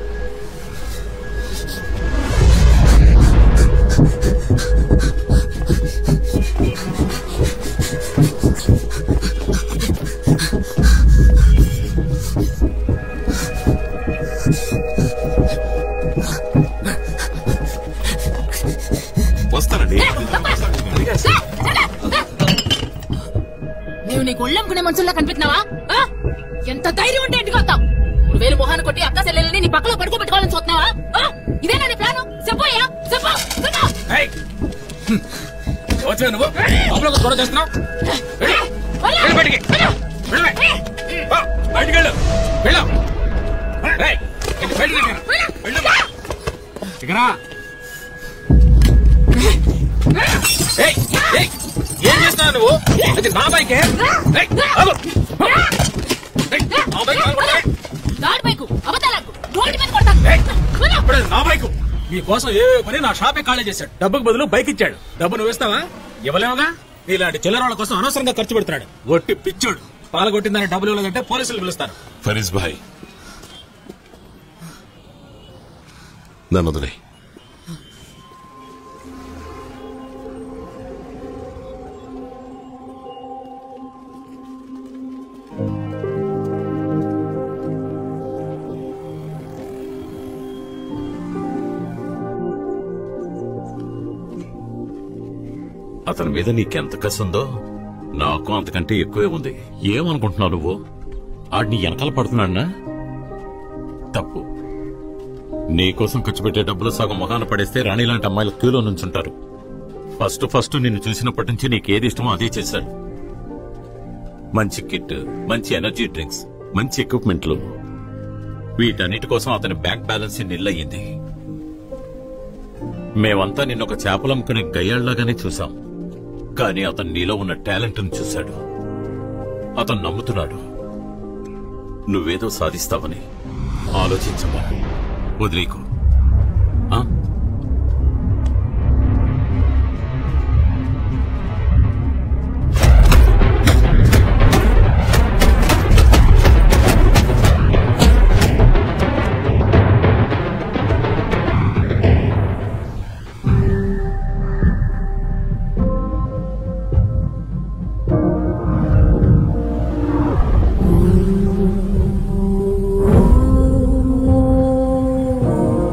వస్తానండి నీవు నీకు ఒళ్ళెంకునే మనుషుల్లా కనిపెట్టినావా ఆ? ఎంత ధైర్యం ఉంటే ఇంటికి వస్తావు మూడు వేలు మొహాన్ని కొట్టి అక్క సెల్లెల్ని నీ పక్కలో పడుకోబెట్టుకోవాలని చూస్తున్నావా ఆ? ఇదేనా నీ ప్లాను చెప్పయ్యా చెప్పు చెప్పు వచ్చా నువ్వు లోపల గొడవ చేస్తున్నావు వెళ్ళు. వెళ్ళు బయటికి వెళ్ళవే. పో, బయటికి వెళ్ళు వెళ్ళు ఏయ్, ఇటు బయటికి వెళ్ళు. వెళ్ళు. ఇకరా. ఏయ్, ఏయ్, ఏం చేస్తున్నావు నువ్వు అది నా బైకే ఏయ్, ఆగు. ఏయ్, నా బైక్ ఆగు. ఏయ్, గాడి బైకు అబద్ధాలకు రోడ్డు మీద కొడతాను వెళ్ళు. ఇప్పుడు అది నా బైకు మీకోసం ఏ పని నా షాపే ఖాళీ చేశాడు డబ్బుకు బదులు బైక్ ఇచ్చాడు డబ్బు నువ్వు ఇస్తావా ఇవ్వలేవుగా ఇలాంటి చిల్లర వాళ్ళ కోసం అనవసరంగా ఖర్చు పెడుతున్నాడు ఒట్టి పిచ్చోడు పాలగొట్టిందని డబ్బులు ఇవ్వలేదంటే పోలీసులు పిలుస్తారు ఫరీజ్ భాయ్ నన్ను వదిలే అతని మీద నీకెంత కసుందో నాకు అంతకంటే ఎక్కువే ఉంది ఏమనుకుంటున్నావు నువ్వు ఆడిని వెనకాల పడుతున్నాడా తప్పు నీకోసం ఖర్చు పెట్టే డబ్బులు సగం మొహాన పడేస్తే రాణి లాంటి అమ్మాయిలు క్యూలో నుంచుంటారు ఫస్ట్ ఫస్ట్ నిన్ను చూసినప్పటి నుంచి నీకేది ఇష్టమో అదే చేశాడు మంచి కిట్ మంచి ఎనర్జీ డ్రింక్స్ మంచి ఎక్విప్మెంట్లు వీటన్నిటి కోసం అతని బ్యాంక్ బ్యాలెన్స్ నిల్లయ్యింది మేమంతా నిన్నొక చేపలమ్ముకునే గయ్యాళ్లాగానే చూసాం కానీ అతను నీలో ఉన్న టాలెంట్ చూశాడు అతను నమ్ముతున్నాడు నువ్వేదో సాధిస్తావని ఆలోచించమా వదిలేకు ఆ? ఆ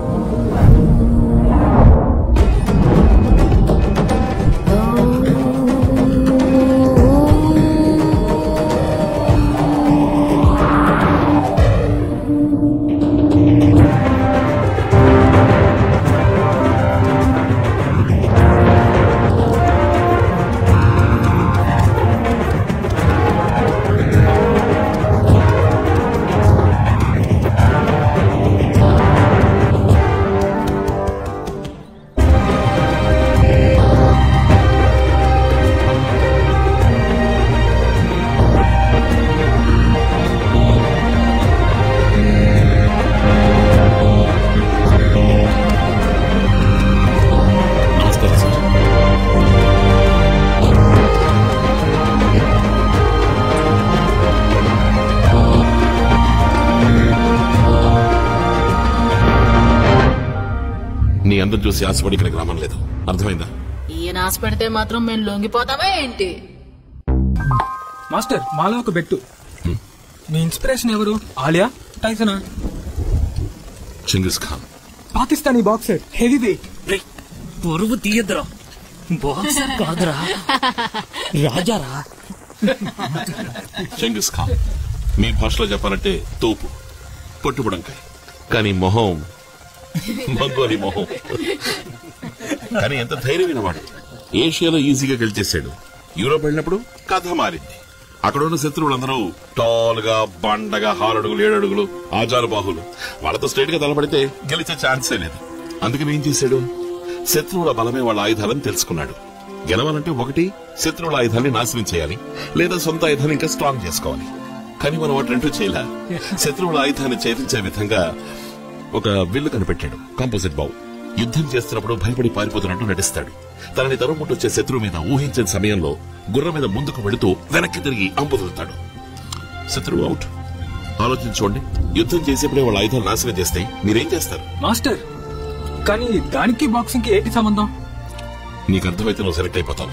పిల్లని చూసి ఆశపడి ఇక్కడికి రమ్మలేదు అర్థమైందా ఈయన ఆశ పెడితే మాత్రం మేము లొంగిపోతామా ఏంటి మాస్టర్ మాలో ఒక బెట్టు మీ ఇన్స్పిరేషన్ ఎవరు ఆలియా టైసనా Genghis Khan Pakistani boxer heavyweight పొరుగు తీయద్దురా బాక్సర్ కాదురా రాజారా చెంగిస్ ఖాన్ మీ భాషలో చెప్పాలంటే తోపు పొట్టుబుడంకాయ కానీ మొహం మంగోలి మొహం కానీ ఎంత ధైర్యమైన వాడు ఏషియాలో ఈజీగా గెలిచేశాడు యూరోప్ వెళ్ళినప్పుడు కథ మారింది అక్కడ ఉన్న శత్రువులందరూ టాల్గా బండగా ఆరడుగులు ఏడడుగులు ఆజారు బాహులు వాళ్ళతో స్ట్రైట్ గా తలపడితే గెలిచే ఛాన్సే లేదు అందుకని ఏం చేశాడు శత్రువుల బలమే వాళ్ళ ఆయుధాలని తెలుసుకున్నాడు గెలవాలంటే ఒకటి శత్రువుల ఆయుధాన్ని నాశనం చేయాలి లేదా సొంత ఆయుధాన్ని ఇంకా స్ట్రాంగ్ చేసుకోవాలి కానీ మనం వాటి రెండూ చేయలే శత్రువుల ఆయుధాన్ని ఛేదించే విధంగా ఒక విల్లు కనిపెట్టాడు కాంపోజిట్ బావు యుద్ధం చేస్తున్నప్పుడు భయపడి పారిపోతున్నట్టు నటిస్తాడు తనని తరుముట్టు వచ్చే శత్రువు మీద ఊహించిన సమయంలో గుర్రం మీద ముందుకు వెళుతూ వెనక్కి తిరిగి అంపు వదులుతాడు శత్రువు అవుట్ ఆలోచించుకోండి యుద్ధం చేసేప్పుడే వాళ్ళ ఆయుధాలు నాశనం చేస్తే మీరేం చేస్తారు మాస్టర్ కానీ దానికి బాక్సింగ్ కి ఏంటి సంబంధం నీకు అర్థమైతే నువ్వు సెలెక్ట్ అయిపోతావు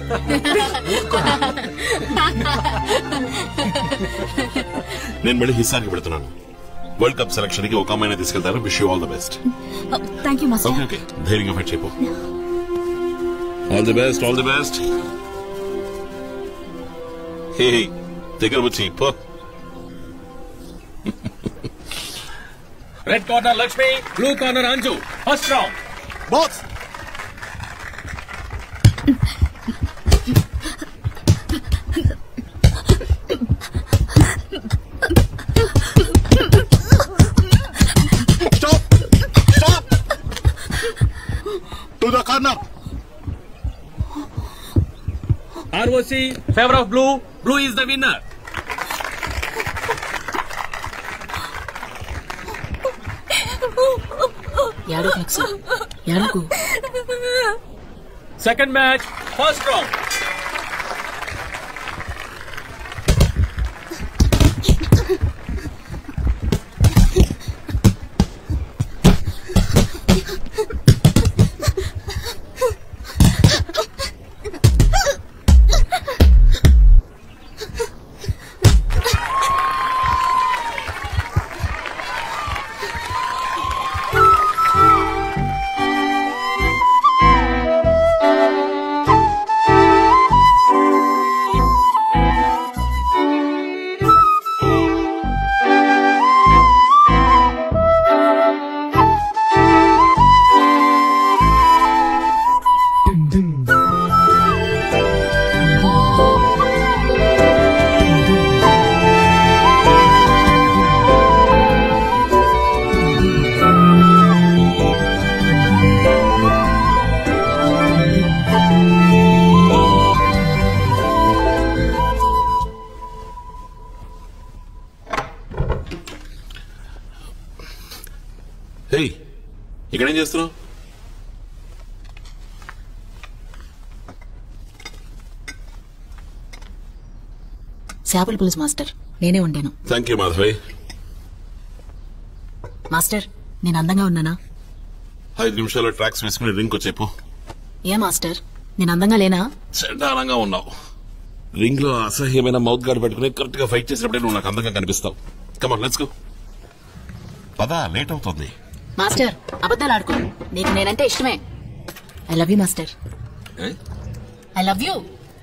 నేను మళ్ళీ హిస్సానికి పెడుతున్నాను వరల్డ్ కప్ సెలక్షన్ కి ఒక అమ్మాయిని తీసుకెళ్తాను wish you all the best thank you master okay okay ధైర్యంగా ఫైట్ చేయకు all the best all the best hey దగ్గర వచ్చి పో red corner Lakshmi blue corner Anju first round box to the corner ROC favour of blue blue is the winner ఏడో flex ఏడకు second match first round hey ఇక్కడేం చేస్తున్నావు చేపల పులుసు master నేనే వండాను థ్యాంక్ యూ మాధవి మాస్టర్ నేను అందంగా ఉన్నానా ఐదు నిమిషాల్లో ట్రాక్స్ వేసుకుని రింగ్ వచ్చేపు ఏ మాస్టర్ నేను అందంగా లేనా చండాలంగా ఉన్నావు రింగ్ లో అసహ్యమైన మౌత్ గార్డ్ పెట్టుకుని కరెక్ట్ గా ఫైట్ చేసినప్పుడే నువ్వు నాకు అందంగా కనిపిస్తావు కమాన్ లెట్స్ గో పదా లేట్ అవుతుంది మాస్టర్ అబద్ధాలు ఆడుకో నీకు నేనంటే ఇష్టమే ఐ లవ్ యూ మాస్టర్ ఏ? ఐ లవ్ యూ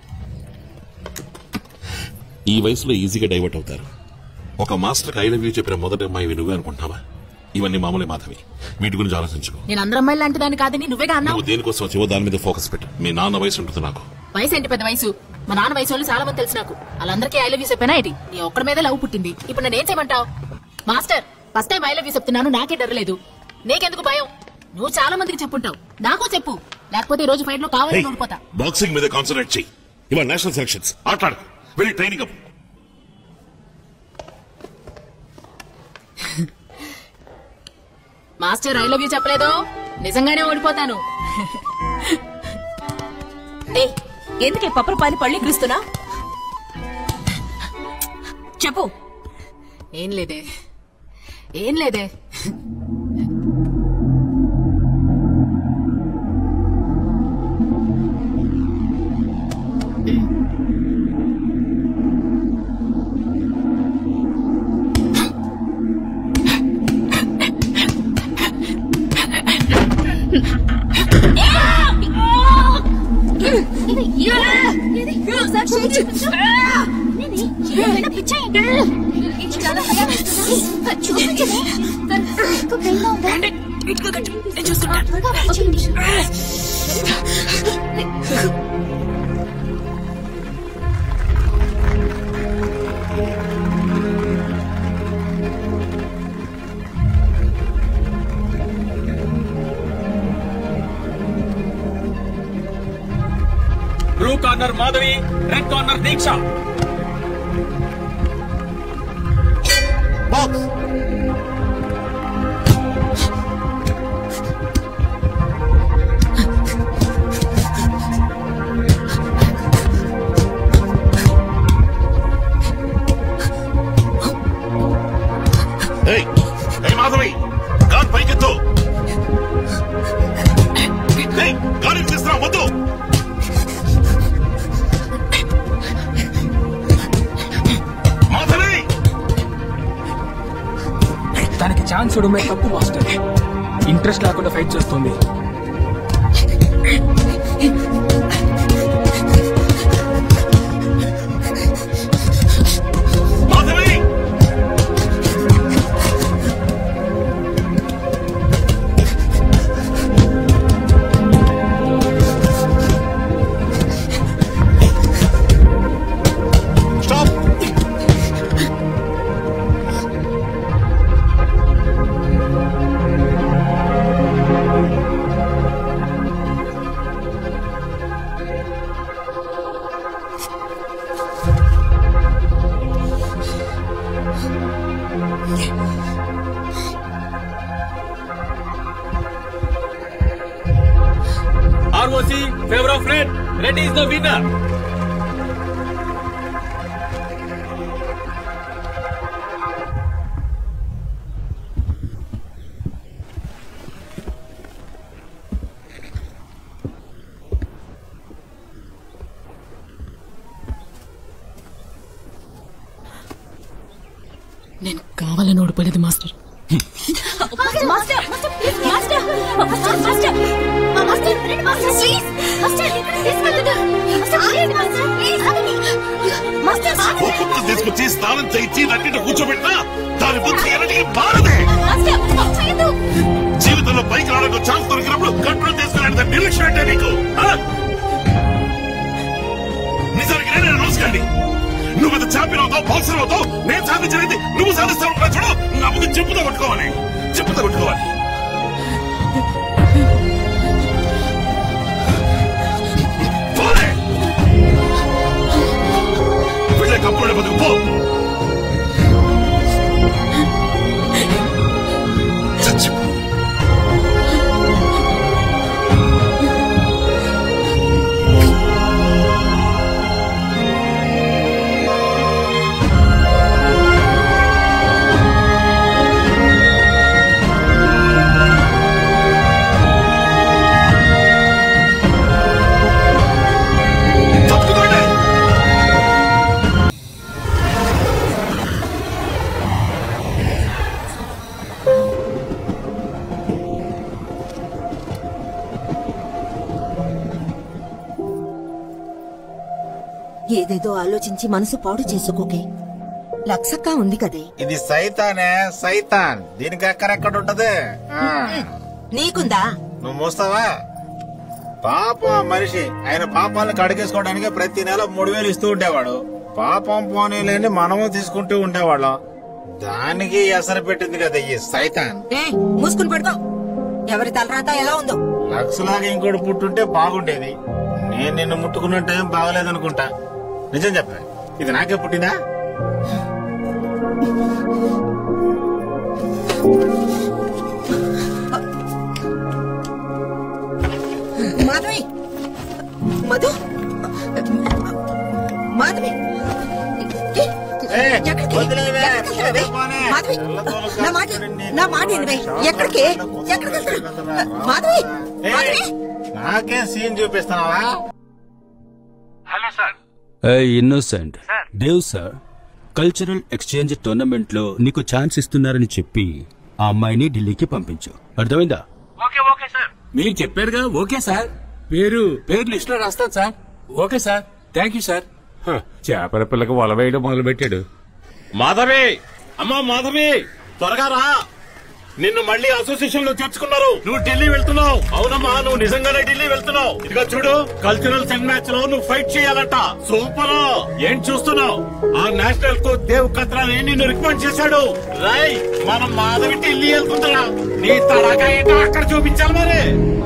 ఈ వయసులో ఈజీగా డైవర్ట్ అవుతారు ఒక మాస్టర్ ఐ లవ్ యూ చెప్పిన మొదటి అమ్మాయి నువ్వే అనుకుంటున్నావా ఇవన్నీ మామూలే మాధవి వీటి గురించి ఆలోచించుకో నేను అందరు అమ్మాయిలు లాంటి దాన్ని కాదని నువ్వేగా అన్నావు నువ్వు దేనికోసం వచ్చావో దాని మీద ఫోకస్ పెట్టు మీ నాన్న వయసు ఉంటుంది నాకు వయసు ఏంటి పెద్ద వయసు మా నాన్న వయసు వాళ్ళు చాలా మంది తెలుసు నాకు వాళ్ళందరికీ ఐ లవ్ యూ చెప్పానా ఏంటి నీ ఒక్కడి మీద లవ్ పుట్టింది ఇప్పుడు నేను ఏం చేయమంటావు master first time I love you చెప్తున్నాను నాకే డరలేదు నీకెందుకు భయం నువ్వు చాలా మందికి చెప్పుంటావు నాకు చెప్పు లేకపోతే ఈ రోజు ఫైట్ లో కావాలని ఓడిపోతా బాక్సింగ్ మీద కాన్సన్ట్రేట్ చెయ్యి ఇవాళ నేషనల్ సెలక్షన్స్ ఆట్లాడు వెళ్ళి training up master I love you చెప్పలేదు నిజంగానే ఓడిపోతాను ఏ ఎందుకే పప్పరపాలి పళ్ళు ఎగురుస్తున్నా చెప్పు ఏం లేదే ఏం లేదే blue corner Madhavi red corner Deeksha box ఏయ్ ఏయ్ మాధవి గాన్ పైకెత్తు ఏయ్ గాలి తీస్తున్నా వద్దు మాధవి దానికి ఛాన్స్ ఇవ్వడమే తప్పు మాస్టర్ ఇంట్రెస్ట్ లేకుండా ఫైట్ చేస్తుంది Madhavi stop ROC favour of red red is the winner నేను కావాలని ఓడిపోలేదు మాస్టర్ ఒక్కొక్క తీసుకొచ్చి స్నానం చేయించి నట్టిన కూర్చోబెట్టినా దాని బుద్ధి ఎన్నటికీ మారదే జీవితంలో పైకి రావడానికి ఛాన్స్ దొరికినప్పుడు కంట్రోల్ చేసుకునే నిర్లక్ష్యం అంటే నీకు ఆ? నిజానికి నేనే రోజు కండి నువ్వు పెద్ద ఛాంపియన్ అవుతావు బాక్సర్ అవుతావు నేను సాధించలేదు నువ్వు సాధిస్తావు అనుకున్నా చూడు నా ముందు చెప్పుతో కొట్టుకోవాలి చెప్పుతో కొట్టుకోవాలి పోలే వెళ్ళే కప్పుడే బతుకు పో చచ్చిపో తప్పుకోండి ఏదేదో ఆలోచించి మనసు పాడు చేసుకోకే లక్సక్క ఉంది కదే ఇది సైతానే సైతాన్ దీనికి ఎక్కడెక్కడ ఉంటది ఆ, నీకుందా నువ్వు మోస్తావా పాపం ఆ మనిషి ఆయన పాపాలను కడిగేసుకోవడానికి ప్రతి నెల మూడు వేలు ఇస్తూ ఉండేవాడు పాపం పోనీలేని మనము తీసుకుంటూ ఉండేవాళ్ళం దానికి ఎసరు పెట్టింది కదా ఈ సైతాన్ ఏ మూసుకుని పడుకో ఎవరి తలరాత ఎలా ఉందో లక్స్లాగా ఇంకోటి పుట్టుంటే బాగుండేది నేను నిన్ను ముట్టుకున్న టైం బాగలేదనుకుంటా నిజం చెప్ప ఇది నాకే పుట్టిందా మాధవి మధు మాధవి ఏ, ఏయ్, ఎక్కడికి? వదిలేవే, ఎక్కడికి వెళ్తున్నావే? పోనే. మాధవి నా మాట నా మాట వినవే ఎక్కడికి ఎక్కడికి వెళ్తున్నావు? మాధవి మాధవి నాకే సీన్ చూపిస్తున్నావా innocent Dev sir cultural exchange tournament లో నీకు ఛాన్స్ ఇస్తున్నారని చెప్పి ఆ అమ్మాయిని ఢిల్లీకి పంపించు అర్థమైందా మీరు చెప్పారుగా ఓకే సార్ పేరు పేరు లిస్ట్ లో రాస్తాను sir okay sir thank you sir హ, చేపల పిల్లకి వల వేయడం మొదలు పెట్టాడు మాధవి అమ్మా మాధవి త్వరగా రా నిన్ను మళ్ళీ అసోసియేషన్ లో చేర్చుకున్నారు నువ్వు ఢిల్లీ వెళ్తున్నావు అవునమ్మా నువ్వు నిజంగానే ఢిల్లీ వెళ్తున్నావు ఇదిగో చూడు కల్చరల్ సెన్ మ్యాచ్ లో నువ్వు ఫైట్ చేయాలట సూపర్ ఏం చూస్తున్నావు ఆ నేషనల్ కోచ్ దేవ్ కత్రాని నిన్ను రికమెండ్ చేశాడు రై మనం మాధవి ఢిల్లీ వెళ్తుందా నీ తడక ఏంటో అక్కడ చూపించాలి మరి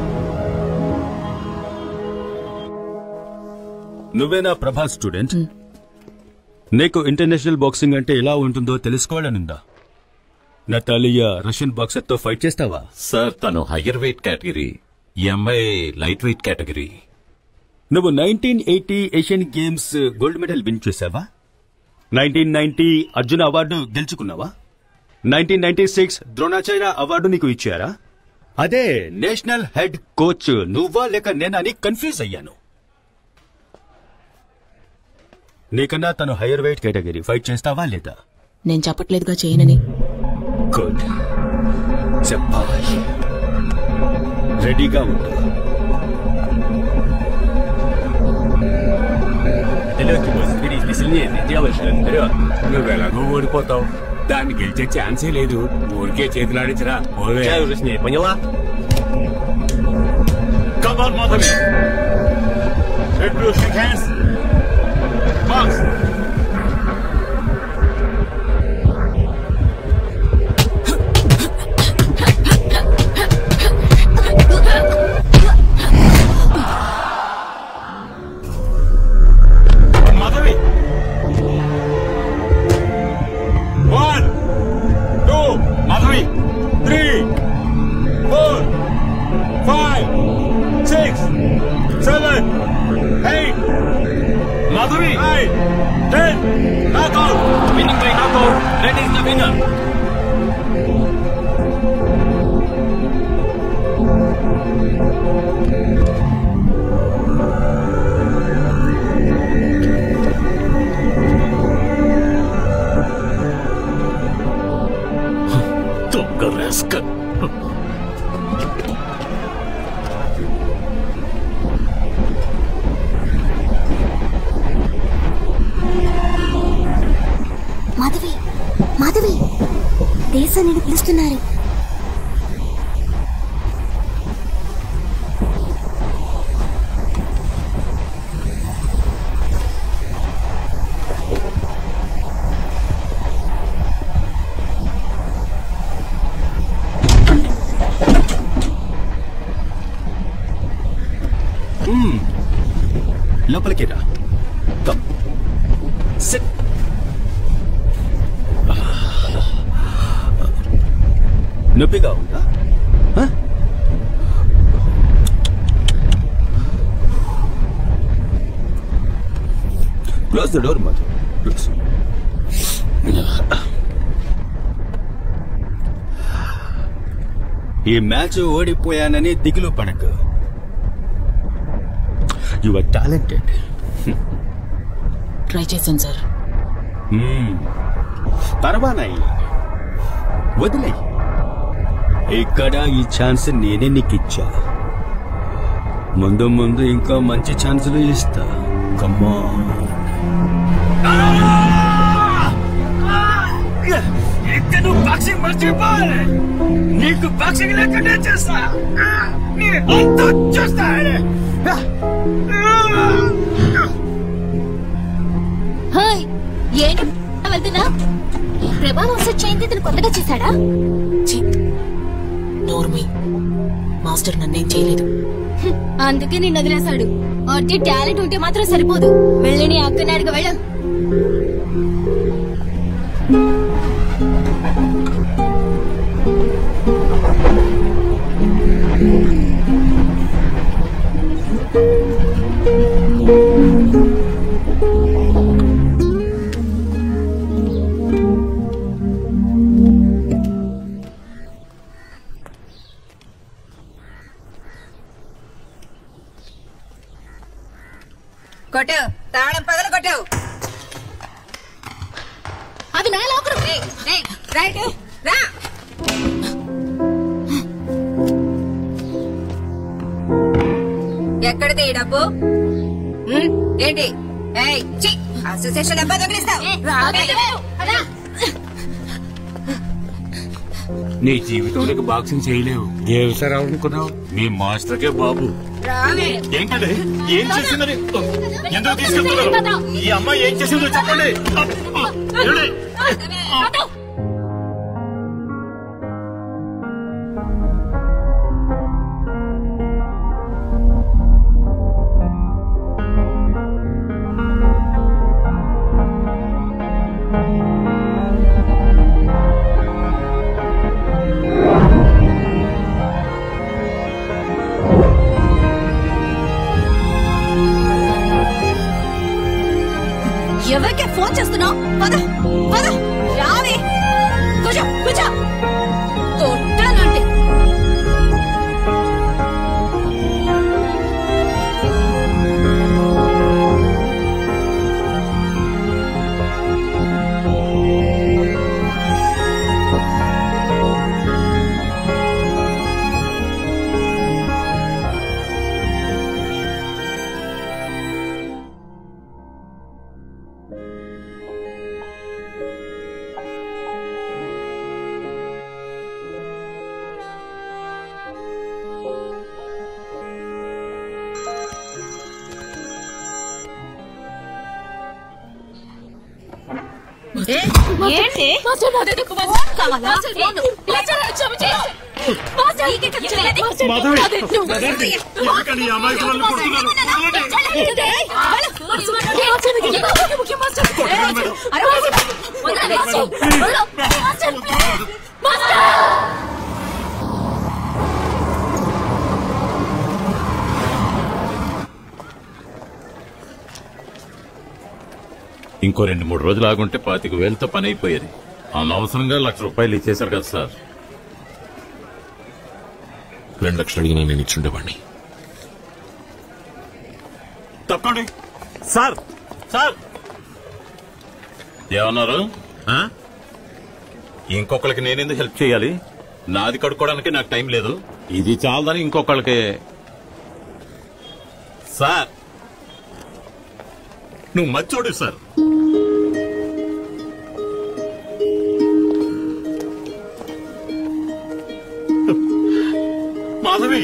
నువ్వేనా ప్రభా స్టూడెంట్ నీకు ఇంటర్నేషనల్ బాక్సింగ్ అంటే ఎలా ఉంటుందో తెలుసుకోవాలనుందా నటాలియా రష్యన్ బాక్సర్ తో ఫైట్ చేస్తావా సార్ తను హయ్యర్ వెయిట్ కేటగిరీ ఈ అమ్మాయి లైట్ వెయిట్ కేటగిరీ నువ్వు nineteen eighty Asian games gold medal win చేసావా నైన్టీన్ నైన్టీ అర్జున అవార్డు గెలుచుకున్నావా nineteen ninety six Dronacharya award నీకు ఇచ్చారా అదే నేషనల్ హెడ్ కోచ్ నువ్వా లేక నేనని కన్ఫ్యూజ్ అయ్యాను నీకన్నా తను హైయర్ వెయిట్ కేటగిరీ ఫైట్ చేస్తావా లేదా నేను చెప్పట్లేదుగా చేయనని గుడ్ చెప్పాలి రెడీగా ఉండు నువ్వు ఎలాగో ఓడిపోతావు దాన్ని గెలిచే ఛాన్సే లేదు ఊరికే చేతులాడించరా ఓవే Come on, Madhavi. Red Blue, shake hands. Box. Madhavi. One, two, Madhavi. Three, four, five, six, seven, eight, Madhavi, nine, ten, knockout. Winning by knockout. That is the winner. దొంగ rascal. మాధవి మాధవి దేశం నేను పిలుస్తున్నారు లోపలికి రా కమ్ సిట్ నొప్పిగా ఉందా హ? Close the door Madhu close ఈ మ్యాచ్ ఓడిపోయానని దిగులు పడకు యు ఆర్ టాలెంటెడ్ ట్రై చేశాను సార్ పర్వానాయి వదిలే ఇక్కడ ఈ ఛాన్స్ నేనే నీకు ఇచ్చా ముందు ముందు ఇంకా మంచి ఛాన్సులు ఇస్తా కమ్మా ఇక్కడ నువ్వు బాక్సింగ్ మర్చిపోవాలి నీకు బాక్సింగ్ లేకుండా చేస్తా నీ అంతా చూస్తా హాయ్ ఏంటి వెళ్తున్నా ప్రభావం సెట్ చేయింది ఇతను కొత్తగా చేశాడా నోర్మి మాస్టర్ నన్నేం చేయలేదు అందుకే నిన్ను వదిలేశాడు అట్టి టాలెంట్ ఉంటే మాత్రం సరిపోదు వెళ్ళి నీ అక్కని అడిగి వెళ్ళ కొట్టు తాళం పగలు కొట్టు అది నా లోకరు రైట్ రా ఎక్కడిది ఈ డబ్బు ఉమ్, ఏంటి ఏయ్, ఛీ, అసోసియేషన్ డబ్బా తగిలిస్తావు నీ జీవితంలోకి బాక్సింగ్ చేయలేవు గెలిచారాలనుకున్నావు మీ మాస్టర్కే బాబు ఏంటండి ఏం చేసిందని ఎందుకు తీసుకెళ్తున్నారు ఈ అమ్మాయి ఏం చేసిందో చెప్పండి ఏమండి? ఎవరికే ఫోన్ చేస్తున్నావు పద పద రావే కూర్చో కూర్చో కొట్టానంటే ఏంటి కావాలా ఎందుకని ఈ అమాయకులను కొడుతున్నారు? ఇంకో రెండు మూడు రోజులు ఆగుంటే పాతిక వేలతో పని అయిపోయేది అనవసరంగా లక్ష రూపాయలు ఇచ్చేశారు కదా సార్ రెండు లక్షలు అడిగినా నేను ఇచ్చుండేవాడిని తప్పండి సార్ సార్ ఏమన్నారు ఆ? ఇంకొకరికి నేనెందుకు హెల్ప్ చేయాలి నాది కడుక్కోవడానికి నాకు టైం లేదు ఇది చాలదని ఇంకొకళ్ళకి సార్ నువ్వు మచ్చోడు సార్ మాధవి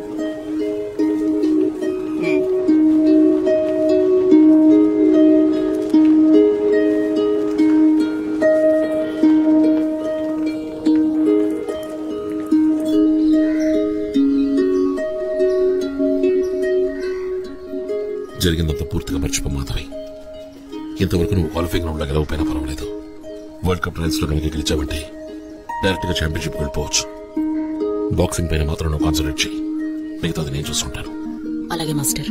జరిగిందంతా పూర్తిగా మర్చిపో మాధవి ఇంతవరకు నువ్వు క్వాలిఫైయింగ్ రౌండ్ లో గెలవపోయినా పర్వాలేదు వరల్డ్ కప్ ట్రయల్స్ లో కనుక గెలిచావంటే డైరెక్ట్ గా ఛాంపియన్షిప్ వెళ్ళిపోవచ్చు బాక్సింగ్ పైన మాత్రం నువ్వు కాన్సన్ట్రేట్ చేయి మిగతాది నేను చూస్తుంటాను అలాగే మాస్టర్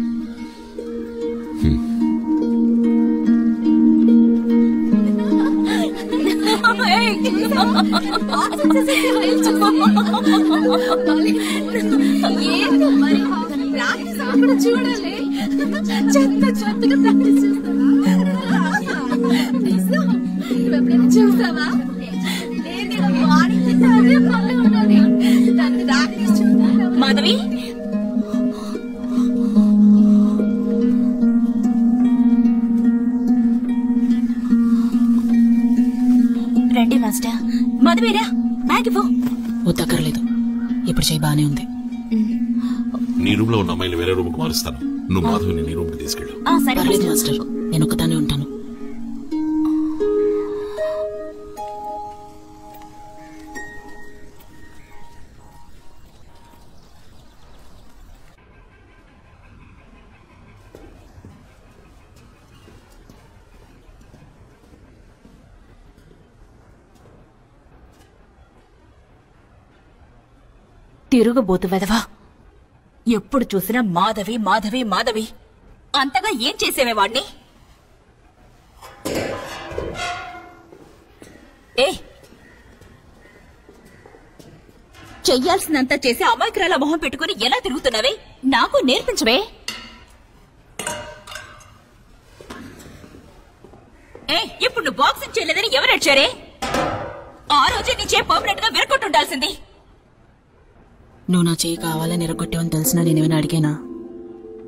చూడాలి చెత్త చెత్తగా ప్రాక్టీస్ చేస్తావా చూసావా మాధవి రండి మాస్టర్ మాధవిరా బ్యాగ్ ఇవ్వు వద్దక్కర్లేదు ఇప్పుడు చేయి బానే ఉంది నీ రూమ్ లో ఉన్న అమ్మాయిని వేరే రూమ్ కు మారుస్తాను నువ్వు మాధవిని నీ రూమ్ కి తీసుకెళ్ళు ఆ, సరే పర్లేదు మాస్టర్. మాస్టర్ నేను ఒక్కదానే ఉంటాను తిరుగుబోతు వెదవా ఎప్పుడు చూసినా మాధవి మాధవి మాధవి అంతగా ఏం చేసేవే వాణ్ణి ఏ చెయ్యాల్సినంత చేసి అమాయకురాల మొహం పెట్టుకుని ఎలా తిరుగుతున్నావే నాకు నేర్పించవే ఏ ఇప్పుడు నువ్వు బాక్సింగ్ చేయలేదని ఎవరు అడిచారే ఆ రోజే నీ చే పర్మనెంట్ గా విరగొట్టుండాల్సింది నువ్వు నా చేయి కావాలని ఎరగొట్టావని తెలిసినా నేనేమైనా అడిగానా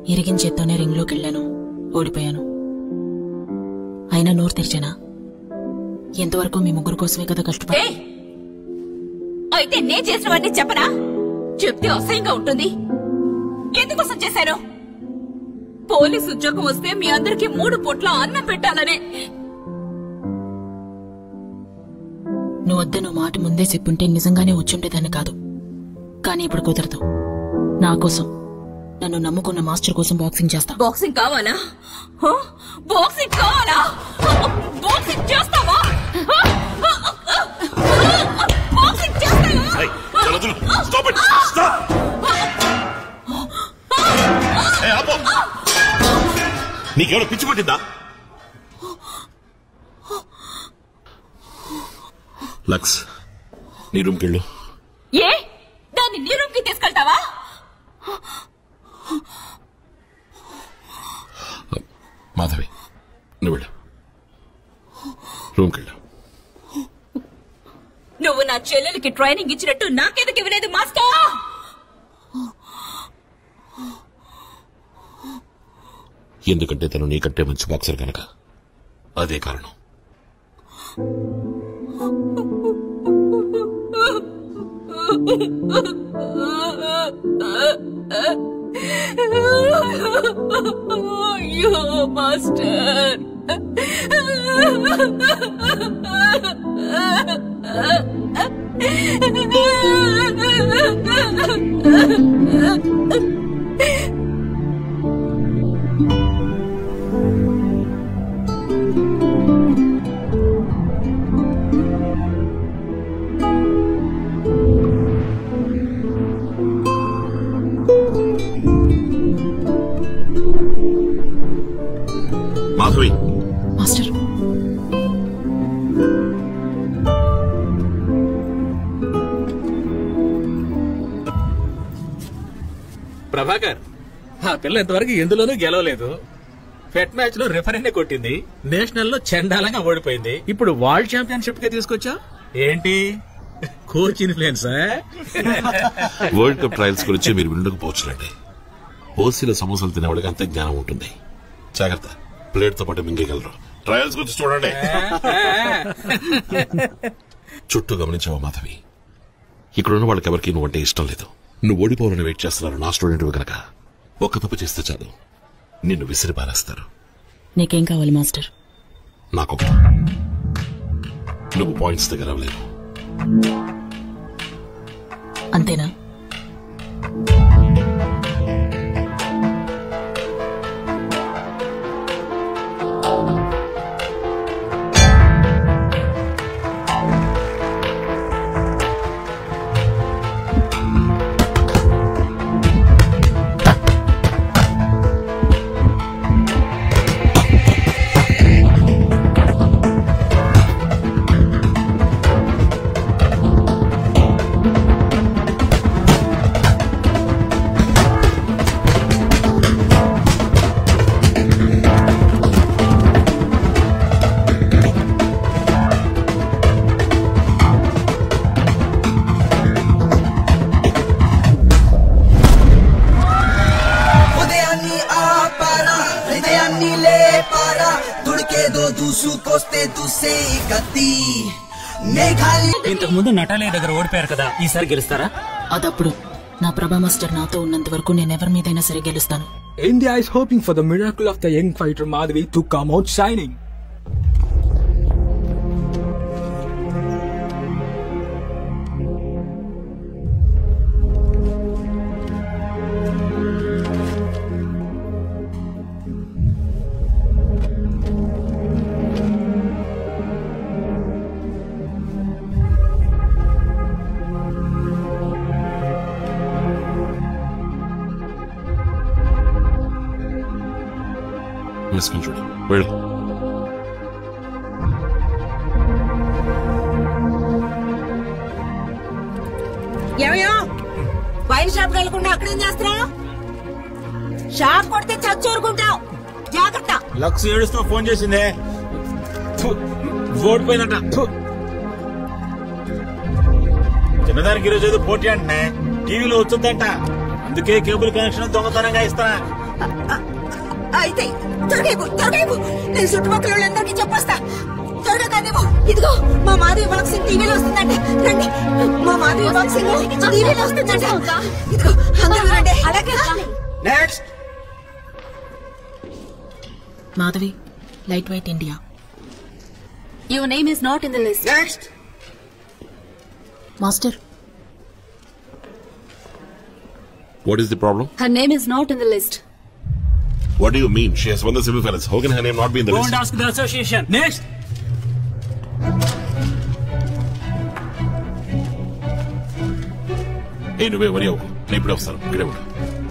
ఇరిగిన చేత్తోనే రింగ్లోకి వెళ్ళాను ఓడిపోయాను అయినా నోరు తెరిచానా ఎంతవరకు మీ ముగ్గురు కోసమే కదా కష్టపడి ఏయ్! అయితే నేను చేసినవన్నీ చెప్పనా చెప్తే అసహ్యంగా ఉంటుంది ఎందుకోసం చేశాను పోలీస్ ఉద్యోగం వస్తే మీ అందరికి మూడు పూట్ల అన్నం పెట్టాలనే నువ్వు వద్దను మాట ముందే చెప్పుంటే నిజంగానే వచ్చుండేదాన్ని కాదు కానీ ఇప్పుడు కుదరదు నా కోసం నన్ను నమ్ముకున్న మాస్టర్ కోసం బాక్సింగ్ చేస్తా బాక్సింగ్ కావాలా హ? బాక్సింగ్ కావాలా బాక్సింగ్ చేస్తావా హ? బాక్సింగ్ చేస్తావా ఏయ్, చాలా వదిలు. Stop it. Stop. ఏయ్, ఆపు. నీకేమైనా పిచ్చి పట్టిందా లక్స్ నీ రూమ్కి వెళ్ళు ఏ దాన్ని నీ రూమ్ కి తీసుకెళ్తావా మాధవి నువ్వు వెళ్ళు రూమ్కి వెళ్ళు నువ్వు నా చెల్లెలకి ట్రైనింగ్ ఇచ్చినట్టు నాకెందుకు ఇవ్వలేదు మాస్టర్ ఎందుకంటే తను నీకంటే మంచి బాక్సర్ కనుక అదే కారణం అయ్యో మాస్టర్ మాధవి మాస్టర్ ప్రభాకర్ ఆ పిల్ల ఇంతవరకు ఎందులోనూ గెలవలేదు ఫెట్ మ్యాచ్ లో రిఫరెండే కొట్టింది నేషనల్ లో చండాలంగా ఓడిపోయింది ఇప్పుడు వరల్డ్ ఛాంపియన్షిప్ కే తీసుకొచ్చా ఏంటి coach influence world cup trials గురించి మీరు వినకపోవచ్చులేండి ఓసీలో సమోసాలు తినేవాడికి అంత జ్ఞానం ఉంటుంది జాగ్రత్త ప్లేట్ తో పాటు మింగేయగలరు ట్రయల్స్ గురించి చూడండి చుట్టూ గమనించావా మాధవి ఇక్కడ ఉన్న వాళ్ళకి ఎవరికి నువ్వు అంటే ఇష్టం లేదు నువ్వు ఓడిపోవాలని వెయిట్ చేస్తున్నారు నా స్టూడెంట్ కనుక ఒక్క తప్పు చేస్తే చాలు నిన్ను విసిరి పారేస్తారు నీకేం కావాలి మాస్టర్ నాకొక నువ్వు పాయింట్స్ దగ్గర అవ్వలేవు అంతేనా ఉదయాన్ని ఆపారా హృదయాన్ని లేపారా దుడికేదో దూసుకొస్తే దూసే కత్తి మేఘాలి ఇంతకు ముందు నటాలయ దగ్గర ఓడిపోయారు కదా ఈసారి గెలుస్తారా అదప్పుడు నా ప్రభా మాస్టర్ నాతో ఉన్నంత వరకు నేను ఎవరి మీదైనా సరే గెలుస్తాను India is hoping for the miracle of the young fighter Madhavi to come out shining. వేసుకుని చూడు వెళ్ళు ఏమయ్యో వైన్ షాప్ వెళ్ళకుండా అక్కడేం చేస్తున్నావు షాప్ కొడితే చచ్చూరుకుంటావు జాగ్రత్త లక్స్ ఏడుస్తూ ఫోన్ చేసిందే థు, ఓడిపోయిందట థు. చిన్నదానికి ఈరోజు ఏదో పోటీ అంటనే టీవీలో వచ్చొద్దంట అందుకే కేబుల్ కనెక్షన్ దొంగతనంగా ఇస్తా అయితే త్వరగా ఇవ్వు, త్వరగా ఇవ్వు. నేను చుట్టుపక్కల వాళ్ళందరికీ చెప్పొస్తా త్వరగా కానివ్వు ఇదిగో మా మాధవి బాక్సింగ్ టీవీలో వస్తుందండి రండి మా మాధవి బాక్సింగ్ టీవీలో వస్తుందండి ఇదిగో అందరూ రండి అలాగే next Madhavi light weight India your name is not in the list next master What is the problem? Her name is not in the list What do you mean? She has won the semifinals. How can her name not be in the Go list? and ask the association. Next. ఏ నువ్వే వరి అవ్వకు నేను ఇప్పుడే వస్తాను ఇక్కడే ఉండు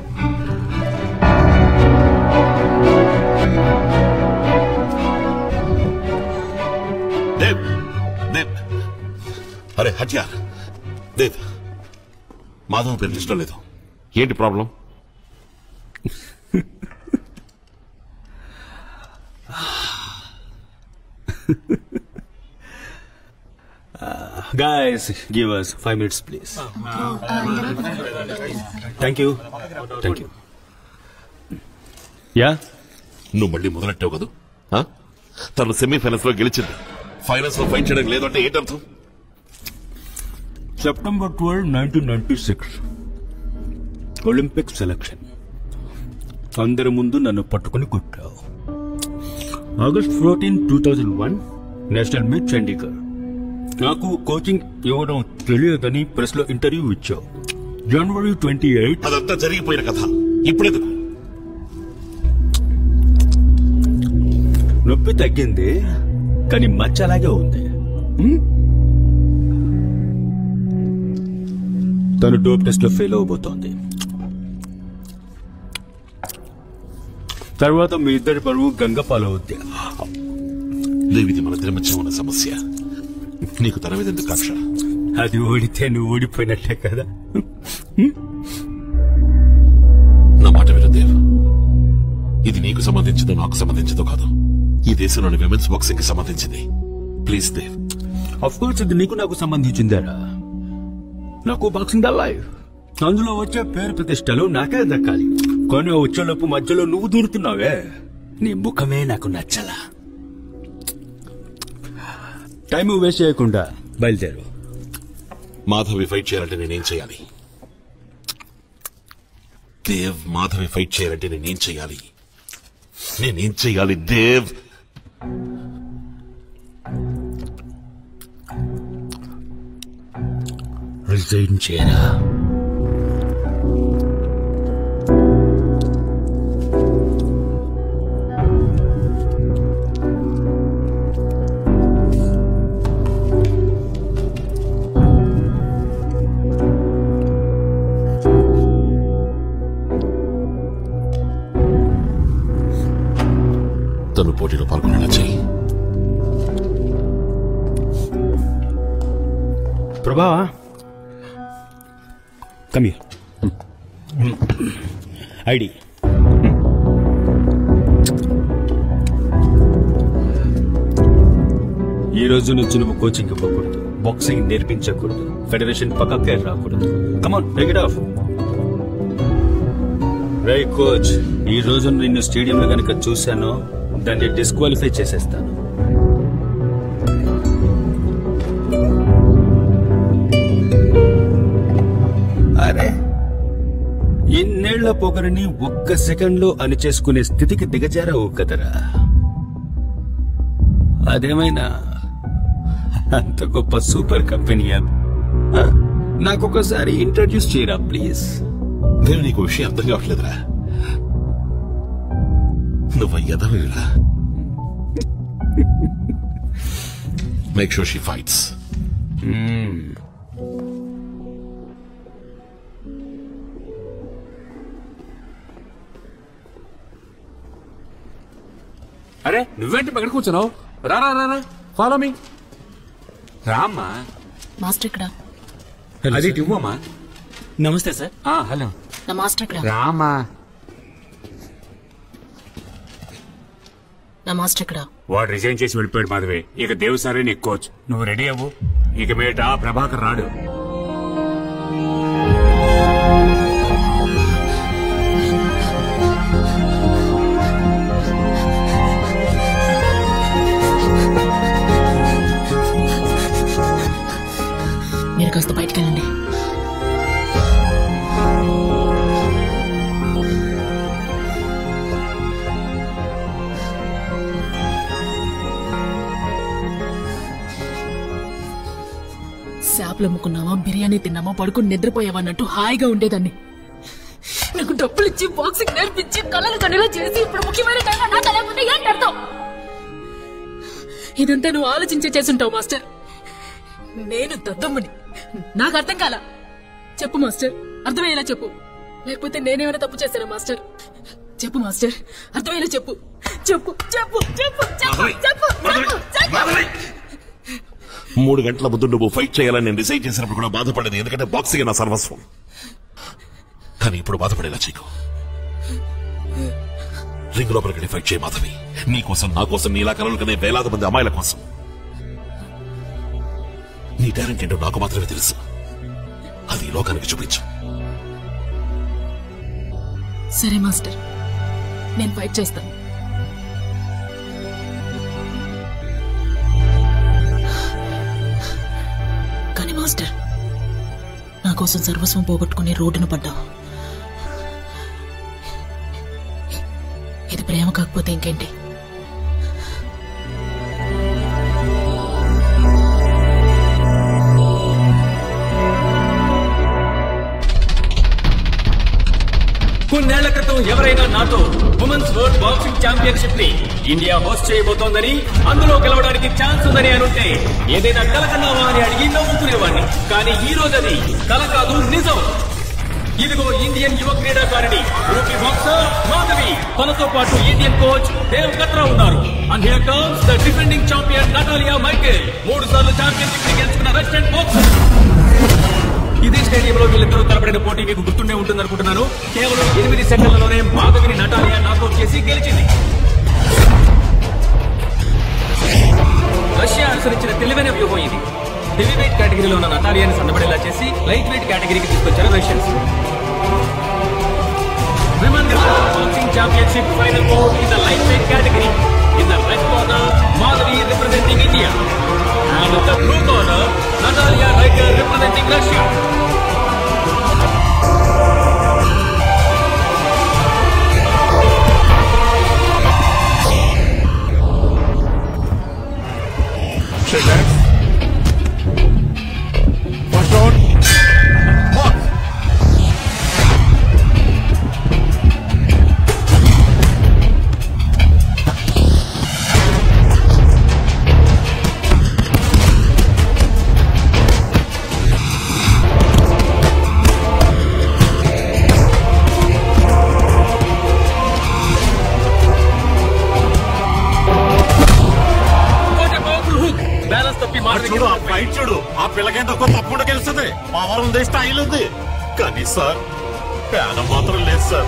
దేవ్ దేవ్ అరే హట్యార్ దేవ్ మాధవ్ పేరు లిస్టులో లేదు ఏంటి problem Guys, give us five minutes, please. Thank you. Thank you. Yeah? నువ్వు మళ్ళీ మొదలెట్టావు కదా ఆ? తను సెమీఫైనల్స్ లో గెలిచింది ఫైనల్స్ లో ఫైట్ చేయడం లేదంటే ఏంటర్థం September twelve nineteen ninety six Olympic selection అందరి ముందు నన్ను పట్టుకుని కొట్టావు August fourteen two thousand one national meet Chandigarh నాకు కోచింగ్ ఇవ్వడం తెలియదని ప్రెస్ లో ఇంటర్వ్యూ ఇచ్చావు జనవరి ట్వంటీ ఎయిట్ అదంతా జరిగిపోయిన కథ ఇప్పుడెందుకు నొప్పి తగ్గింది కానీ మచ్చ అలాగే ఉంది హ్మ్? తను డోప్ టెస్ట్ లో ఫెయిల్ అవబోతోంది తర్వాత మీ ఇద్దరి పరువు గంగ పాలవుద్ది దేవిది మన ఇద్దరి మధ్య ఉన్న సమస్య నీకు తన మీద ఎందుకు కక్ష అది ఓడితే నువ్వు ఓడిపోయినట్టే కదా నా మాట విను దేవ్ ఇది నీకు సంబంధించిందో నాకు సంబంధించిందో కాదు ఈ దేశంలోని విమెన్స్ బాక్సింగ్ కి సంబంధించింది ప్లీజ్ దేవ్ అఫ్ కోర్స్ ఇది నీకు నాకు సంబంధించిందేరా నాకు బాక్సింగ్ ద లైఫ్ అందులో వచ్చే పేరు ప్రతిష్టలు నాకే దక్కాలి కానీ ఆ వచ్చేలోపు మధ్యలో నువ్వు దూరుతున్నావే నీ ముఖమే నాకు నచ్చలా టైం వేస్ట్ చేయకుండా బయలుదేరు మాధవి ఫైట్ చేయాలంటే నేనేం చేయాలి దేవ్ మాధవి ఫైట్ చేయాలంటే నేనేం చేయాలి నేనేం చేయాలి దేవ్ రిజైన్ చేయరా తను పోటీలో పాల్గొనేలా చేయి ప్రభా కమ్ ఐడి ఈ రోజు నుంచి నువ్వు కోచింగ్ ఇవ్వకూడదు బాక్సింగ్ నేర్పించకూడదు ఫెడరేషన్ పక్కకే రాకూడదు కమాన్ టేక్ ఇట్ ఆఫ్ రై కోచ్ ఈ రోజు నిన్ను స్టేడియంలో కనుక చూశాను దాన్ని డిస్క్వాలిఫై చేసేస్తాను అరే ఇన్నేళ్ల పొగరిని ఒక్క సెకండ్ లో అణిచేసుకునే స్థితికి దిగజారావు కదరా అదేమైనా అంత గొప్ప సూపర్ కంపెనీ నాకొకసారి ఇంట్రడ్యూస్ చేయరా ప్లీజ్ దేవ్ నీకు విషయం అర్థం కావట్లేదురా నువ్వు ఎదవిరా మేక్ షూర్ షీ ఫైట్స్ అరే నువ్వేంటి ఎక్కడ కూర్చున్నావు రా రా రా రా ఫాలో మీ రామ్మా మాస్టర్ ఇక్కడ అది ఇవ్వమ్మా నమస్తే సార్ హలో నా మాస్టర్ ఇక్కడ రామా నా మాస్టర్ ఇక్కడ వాడు రిజైన్ చేసి వెళ్ళిపోయాడు మాధవి ఇక దేవ్ సారే నీ కోచ్ నువ్వు రెడీ అవ్వు ఇక మీట ప్రభాకర్ రాడు చేపలు అమ్ముకున్నావా బిర్యానీ తిన్నామా పడుకుని నిద్రపోయావా అన్నట్టు హాయిగా ఉండేదాన్ని నాకు డబ్బులు ఇచ్చి బాక్సింగ్ నేర్పించి కళలు కనేలా చేసి ఇప్పుడు ముఖ్యమైన టైంలో నాకు లేకపోతే ఏంటి అర్థం ఇదంతా నువ్వు ఆలోచించే చేసుంటావు మాస్టర్ నేను దద్దమ్మని నాకు అర్థం కాల చెప్పు మాస్టర్ అర్థమయ్యేలా చెప్పు లేకపోతే నేనేమైనా తప్పు చేశానా మాస్టర్ చెప్పు మాస్టర్ అర్థమయ్యేలా చెప్పు చెప్పు చెప్పు చెప్పు చెప్పు చెప్పు చెప్పు చెప్పు మూడు గంటల ముందు నువ్వు ఫైట్ చేయాలని నేను డిసైడ్ చేసినప్పుడు కూడా బాధపడేది ఎందుకంటే బాక్సింగ్ నా సర్వస్వం కానీ ఇప్పుడు బాధపడేలా చేయకు రింగ్ లోపలికి ఫైట్ చేయ మాధవి నీ కోసం నా కోసం నీలా కలలు కనే వేలాది మంది అమ్మాయిల కోసం నీ టాలెంట్ ఏంటో నాకు మాత్రమే తెలుసు అది ఈ లోకానికి చూపించు సరే మాస్టర్ నేను ఫైట్ చేస్తాను కానీ మాస్టర్ నా కోసం సర్వస్వం పోగొట్టుకుని రోడ్డున పడ్డావు ఇది ప్రేమ కాకపోతే ఇంకేంటి కొన్నేళ్ల క్రితం ఎవరైనా నాతో ఉమెన్స్ వరల్డ్ బాక్సింగ్ ఛాంపియన్షిప్ ని ఇండియా హోస్ట్ చేయబోతోందని అందులో గెలవడానికి ఛాన్స్ ఉందని అనుంటే ఏదైనా కల కన్నావా అని అడిగి నవ్వుకునేవాడిని కానీ ఈ రోజు అది కల కాదు నిజం ఇదిగో ఇండియన్ యువ క్రీడాకారిణి రూపీ బాక్సర్ మాధవి తనతో పాటు ఇండియన్ కోచ్ దేవ్ కత్రా ఉన్నారు and here comes the defending champion Natalia Michael మూడు సార్లు ఛాంపియన్షిప్ ని గెలుచుకున్న రష్యన్ బాక్సర్ ఇదే స్టేడియంలో వీళ్ళిద్దరూ తలపడిన పోటీ మీకు గుర్తుండే ఉంటుంది అనుకుంటున్నాను కేవలం ఎనిమిది సెకండ్లలోనే మాధవిని నటాలియా నాకౌట్ చేసి గెలిచింది రష్యా అనుసరించిన తెలివైన వ్యూహం ఇది హెవీ వెయిట్ కేటగిరీలో ఉన్న నటాలియాని సన్నబడేలా చేసి లైట్ వెయిట్ కేటగిరీకి తీసుకొచ్చారు Russians women boxing championship final bout in the light weight category in the red corner Madhavi representing India and the blue corner Natalia Raiker representing Russia Shake hands. First round. Mark. Balance తప్పి మాధవి చూడు ఆ fight చూడు ఆ పిల్లకేం తక్కువ తప్పకుండా గెలుస్తుంది power ఉంది style ఉంది కానీ సార్ పేద మాత్రం లేదు సార్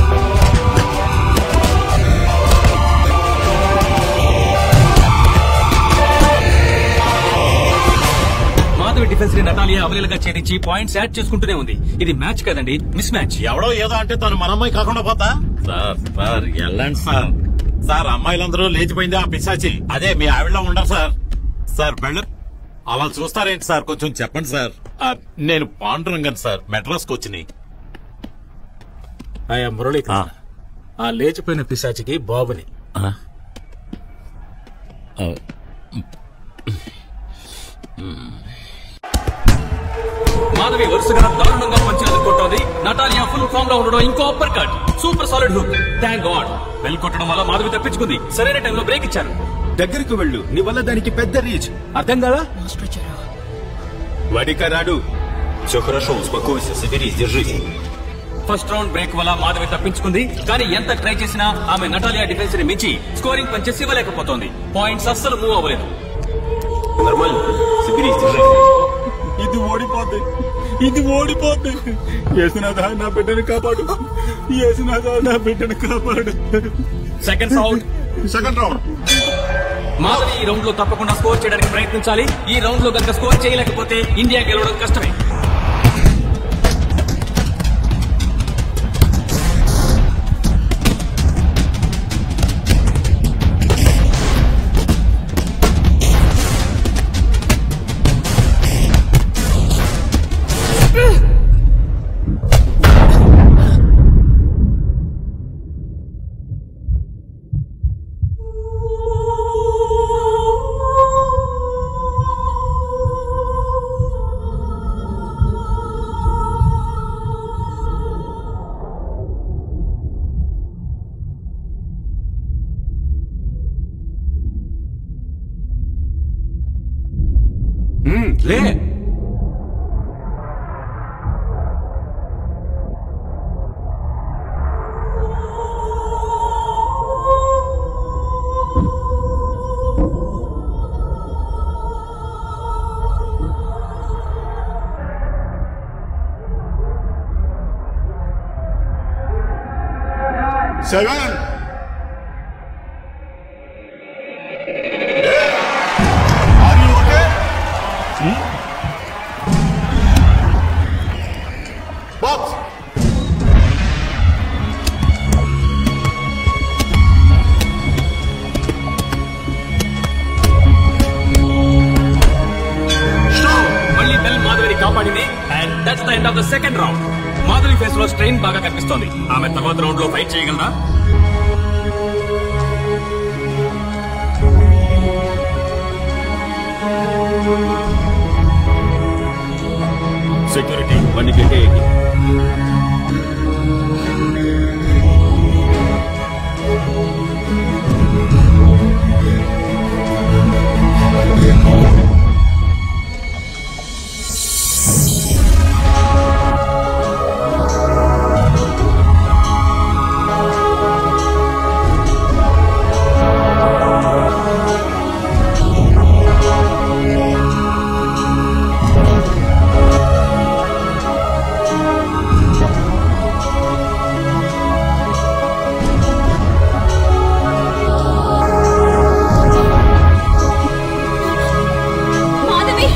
మాధవి డిఫెన్స్ ని నటాలియా అవలీలగా ఛేదించి పాయింట్స్ యాడ్ చేసుకుంటూనే ఉంది ఇది మ్యాచ్ కదండి మిస్ మ్యాచ్ ఎవడో ఏదో అంటే తను మన అమ్మాయి కాకుండా పోతా సార్ సార్ వెళ్ళండి సార్ సార్ అమ్మాయిలందరూ లేచిపోయింది ఆ పిశాచి అదే మీ ఆవిడలో ఉండరు సార్ సార్ వెళ్ళ అలా చూస్తారేంటి సార్ కొంచెం చెప్పండి సార్ ఆ, నేను పాండురంగన్ సార్ మెడ్రాస్ కోచ్ని ఆయా మురళీకృష్ణ ఆ లేచిపోయిన పిశాచికి బాబుని మాధవి వరుసగా దారుణంగా పంచి అందుకుంటోంది నటాలియా ఫుల్ ఫామ్ లో ఉండడం ఇంకో upper cut super solid hook thank God bell కొట్టడం వల్ల మాధవి తప్పించుకుంది సరైన టైంలో బ్రేక్ ఇచ్చారు దగ్గరికి వెళ్ళు నీ వల్ల దానికి పెద్ద రీచ్ అర్థం కదా Вадика Раду. Все хорошо, успокойся, соберись, держись. ఫస్ట్ రౌండ్ బ్రేక్ వల్ల మాధవి తప్పించుకుంది కానీ ఎంత ట్రై చేసినా ఆమె నటాలియా డిఫెన్స్ ని మించి స్కోరింగ్ పనిచేసి ఇవ్వలేకపోతోంది పాయింట్స్ అస్సలు మూవ్ అవ్వలేదు Нормально? Соберись, держись. ఇది ఓడిపోద్ది ఇది ఓడిపోద్ది యేసునాథ నా బిడ్డను కాపాడు యేసునాథ నా బిడ్డను కాపాడు seconds out second round Madhavi ఈ రౌండ్ లో తప్పకుండా స్కోర్ చేయడానికి ప్రయత్నించాలి ఈ రౌండ్ లో కనుక స్కోర్ చేయలేకపోతే ఇండియా గెలవడం కష్టమే లే seven Are you okay? Box. మళ్ళీ బెల్ మాధవిని కాపాడింది and that's the end of the second round Madhavi face లో స్ట్రెయిన్ బాగా కనిపిస్తోంది ఆమె తర్వాత రౌండ్ లో ఫైట్ చేయగలరా సెక్యూరిటీ వాడిని గెట్టేయండి మాధవి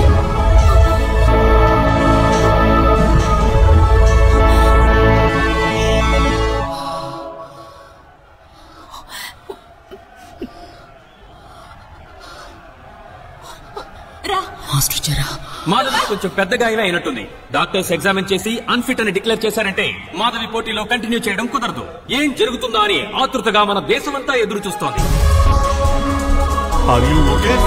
రా మాస్టర్ జరా మాధవి కొంచెం పెద్ద గాయమే అయినట్టుంది డాక్టర్స్ ఎగ్జామిన్ చేసి అన్ఫిట్ అని డిక్లేర్ చేశారంటే మాధవి పోటీలో కంటిన్యూ చేయడం కుదరదు ఏం జరుగుతుందా అని ఆతృతగా మన దేశమంతా ఎదురు చూస్తోంది Are you okay?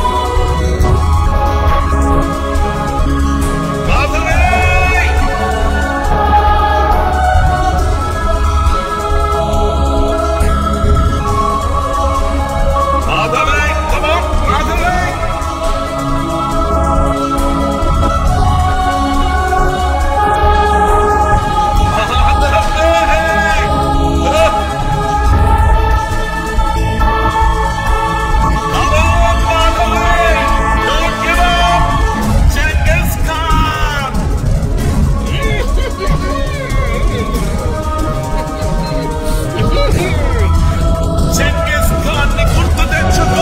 Genghis Khan ని గుర్తు తెచ్చుకో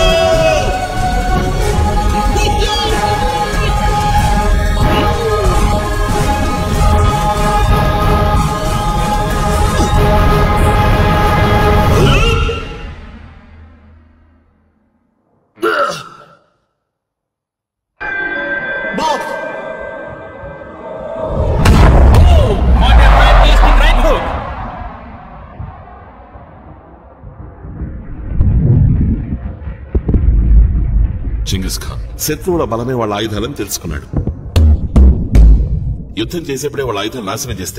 చింగిస్ ఖాన్ శత్రువుల బలమే వాళ్ళ ఆయుధాలని తెలుసుకున్నాడు యుద్ధం చేసేప్పుడే వాళ్ళ ఆయుధాలు నాశనం చేస్తే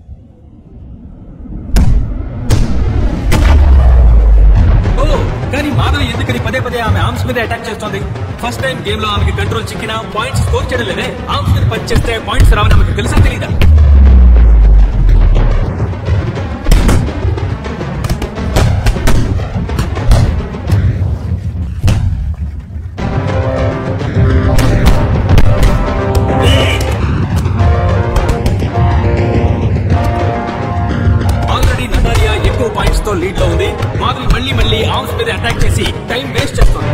ఓ కానీ మాధవి ఎందుకని పదే పదే ఆమె ఆర్మ్స్ మీద అటాక్ చేస్తోంది ఫస్ట్ టైం గేమ్ లో ఆమెకి కంట్రోల్ చిక్కినా పాయింట్స్ స్కోర్ చేయడం లేదే ఆర్మ్స్ మీద పని చేస్తే పాయింట్స్ రావని ఆమెకు తెలుసా తెలీదా ఆల్రెడీ నటాలియా ఎక్కువ పాయింట్స్ తో లీడ్ లో ఉంది మాధవి మళ్ళీ మళ్ళీ ఆర్మ్స్ మీద అటాక్ చేసి టైం వేస్ట్ చేస్తుంది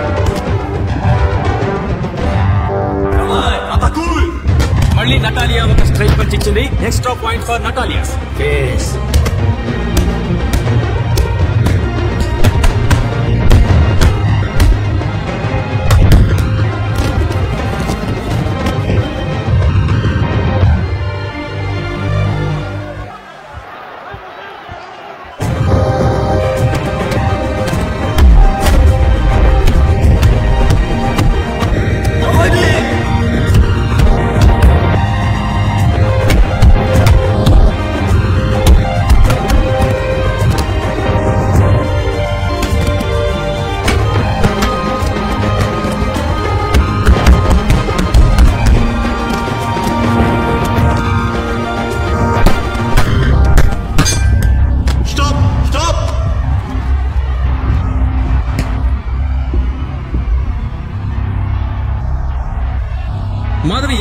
మళ్ళీ నటాలియా ఒక స్ట్రైక్ పంచ్ ఇచ్చింది extra point for Natalia's face Avoid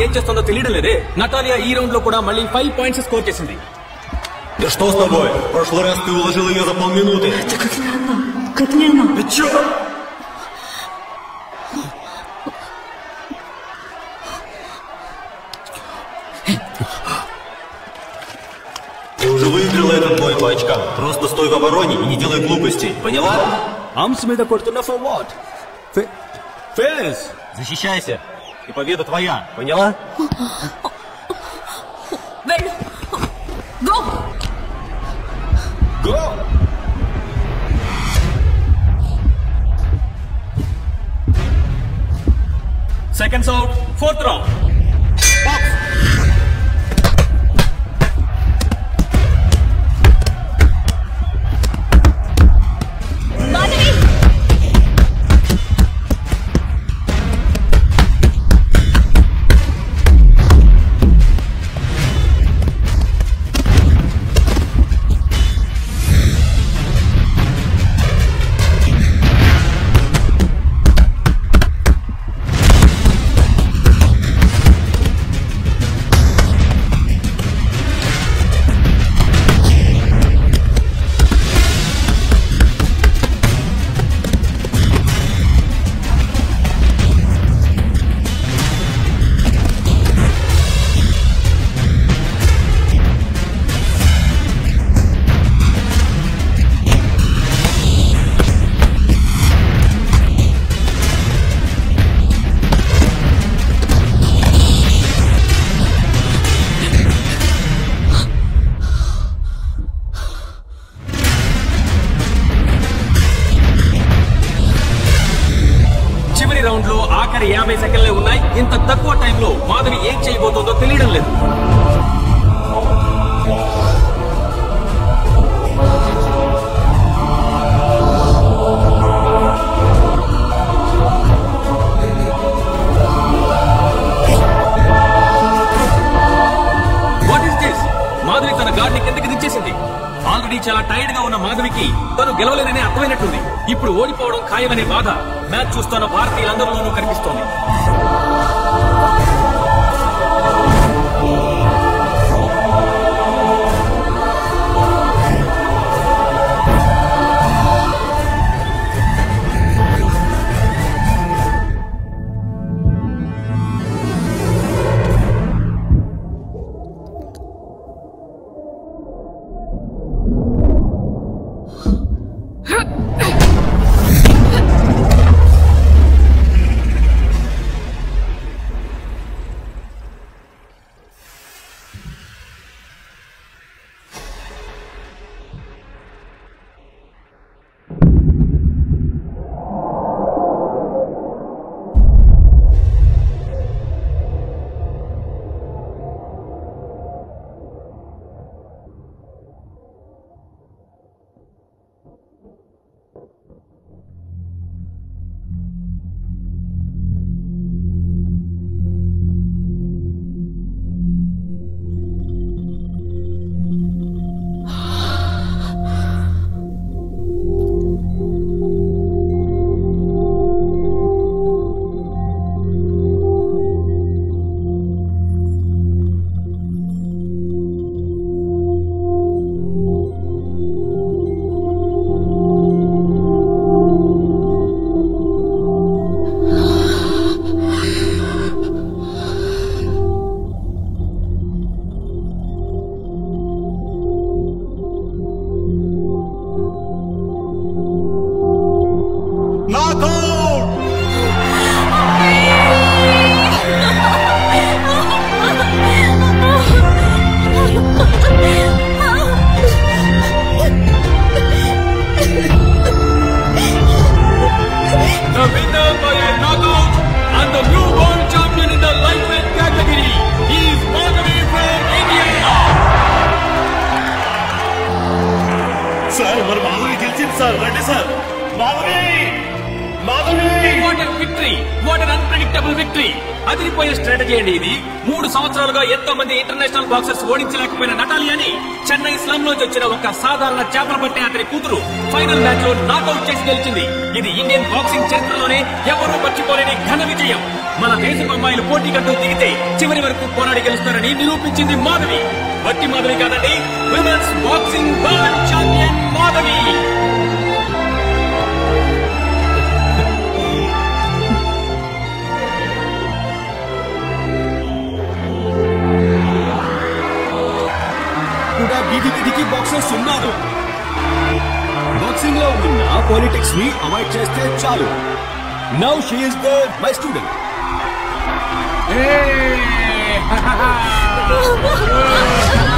ఏం చేస్తుందో తెలియడం లేదే నటాలియా ఈ రౌండ్ లో కూడా మళ్ళీ ఫైవ్ పాయింట్స్ స్కోర్ చేసింది Да что с тобой? В прошлый раз ты уложил ее за полминуты. Это как не она. Как не она. Ты чё? Ты уже выиграла этот бой по очкам. Просто стой в обороне и не делай глупостей. Поняла? ఆర్మ్స్ మీద కొడుతున్నా ఫర్ వాట్ Фэс! Защищайся. И победа твоя. Поняла? వెళ్ళు go Го! Seconds out fourth round Madhavi చివరి రౌండ్ లో ఆఖరి యాభై సెకండ్లే ఉన్నాయి ఇంత తక్కువ టైంలో మాధవి ఏం చేయబోతోందో తెలియడం లేదు వాట్ ఇస్ దిస్ మాధవి తన గాడిని కిందకి దించేసింది ఆల్రెడీ చాలా టైర్డ్ గా ఉన్న మాధవికి తను గెలవలేనని అర్థమైనట్టుంది ఇప్పుడు ఓడిపోవడం ఖాయమనే బాధ మ్యాచ్ చూస్తున్న భారతీయులందరిలోనూ కనిపిస్తోంది The winner by a knockout and the new world champion in the lightweight category is Madhavi from India. Sir మరి మాధవి గెలిచింది సార్ రండి sir Madhavi Madhavi What what an victory what an unpredictable victory అదిరిపోయే స్ట్రాటజీ అండి ఇది మూడు సంవత్సరాలుగా ఎంతో మంది ఇంటర్నేషనల్ బాక్సర్స్ ఓడించలేకపోయిన నటాలి అని చెన్నై స్లమ్ నుంచి వచ్చిన ఒక సాధారణ చేపలు పట్టే అతని కూతురు ఫైనల్ మ్యాచ్ లో నాకౌట్ చేసి గెలిచింది ఇది ఇండియన్ బాక్సింగ్ చరిత్రలోనే ఎవరూ మర్చిపోలేని ఘన విజయం మన దేశపు అమ్మాయిలు పోటీ కంటూ దిగితే చివరి వరకు పోరాడి గెలుస్తారని నిరూపించింది మాధవి వట్టి మాధవి కాదండి women's boxing world champion Madhavi కూడా వీధి వీధికి బాక్సర్స్ ఉన్నారు బాక్సింగ్ లో ఉన్న పాలిటిక్స్ ని అవాయిడ్ చేస్తే చాలు now she is the my student Hey!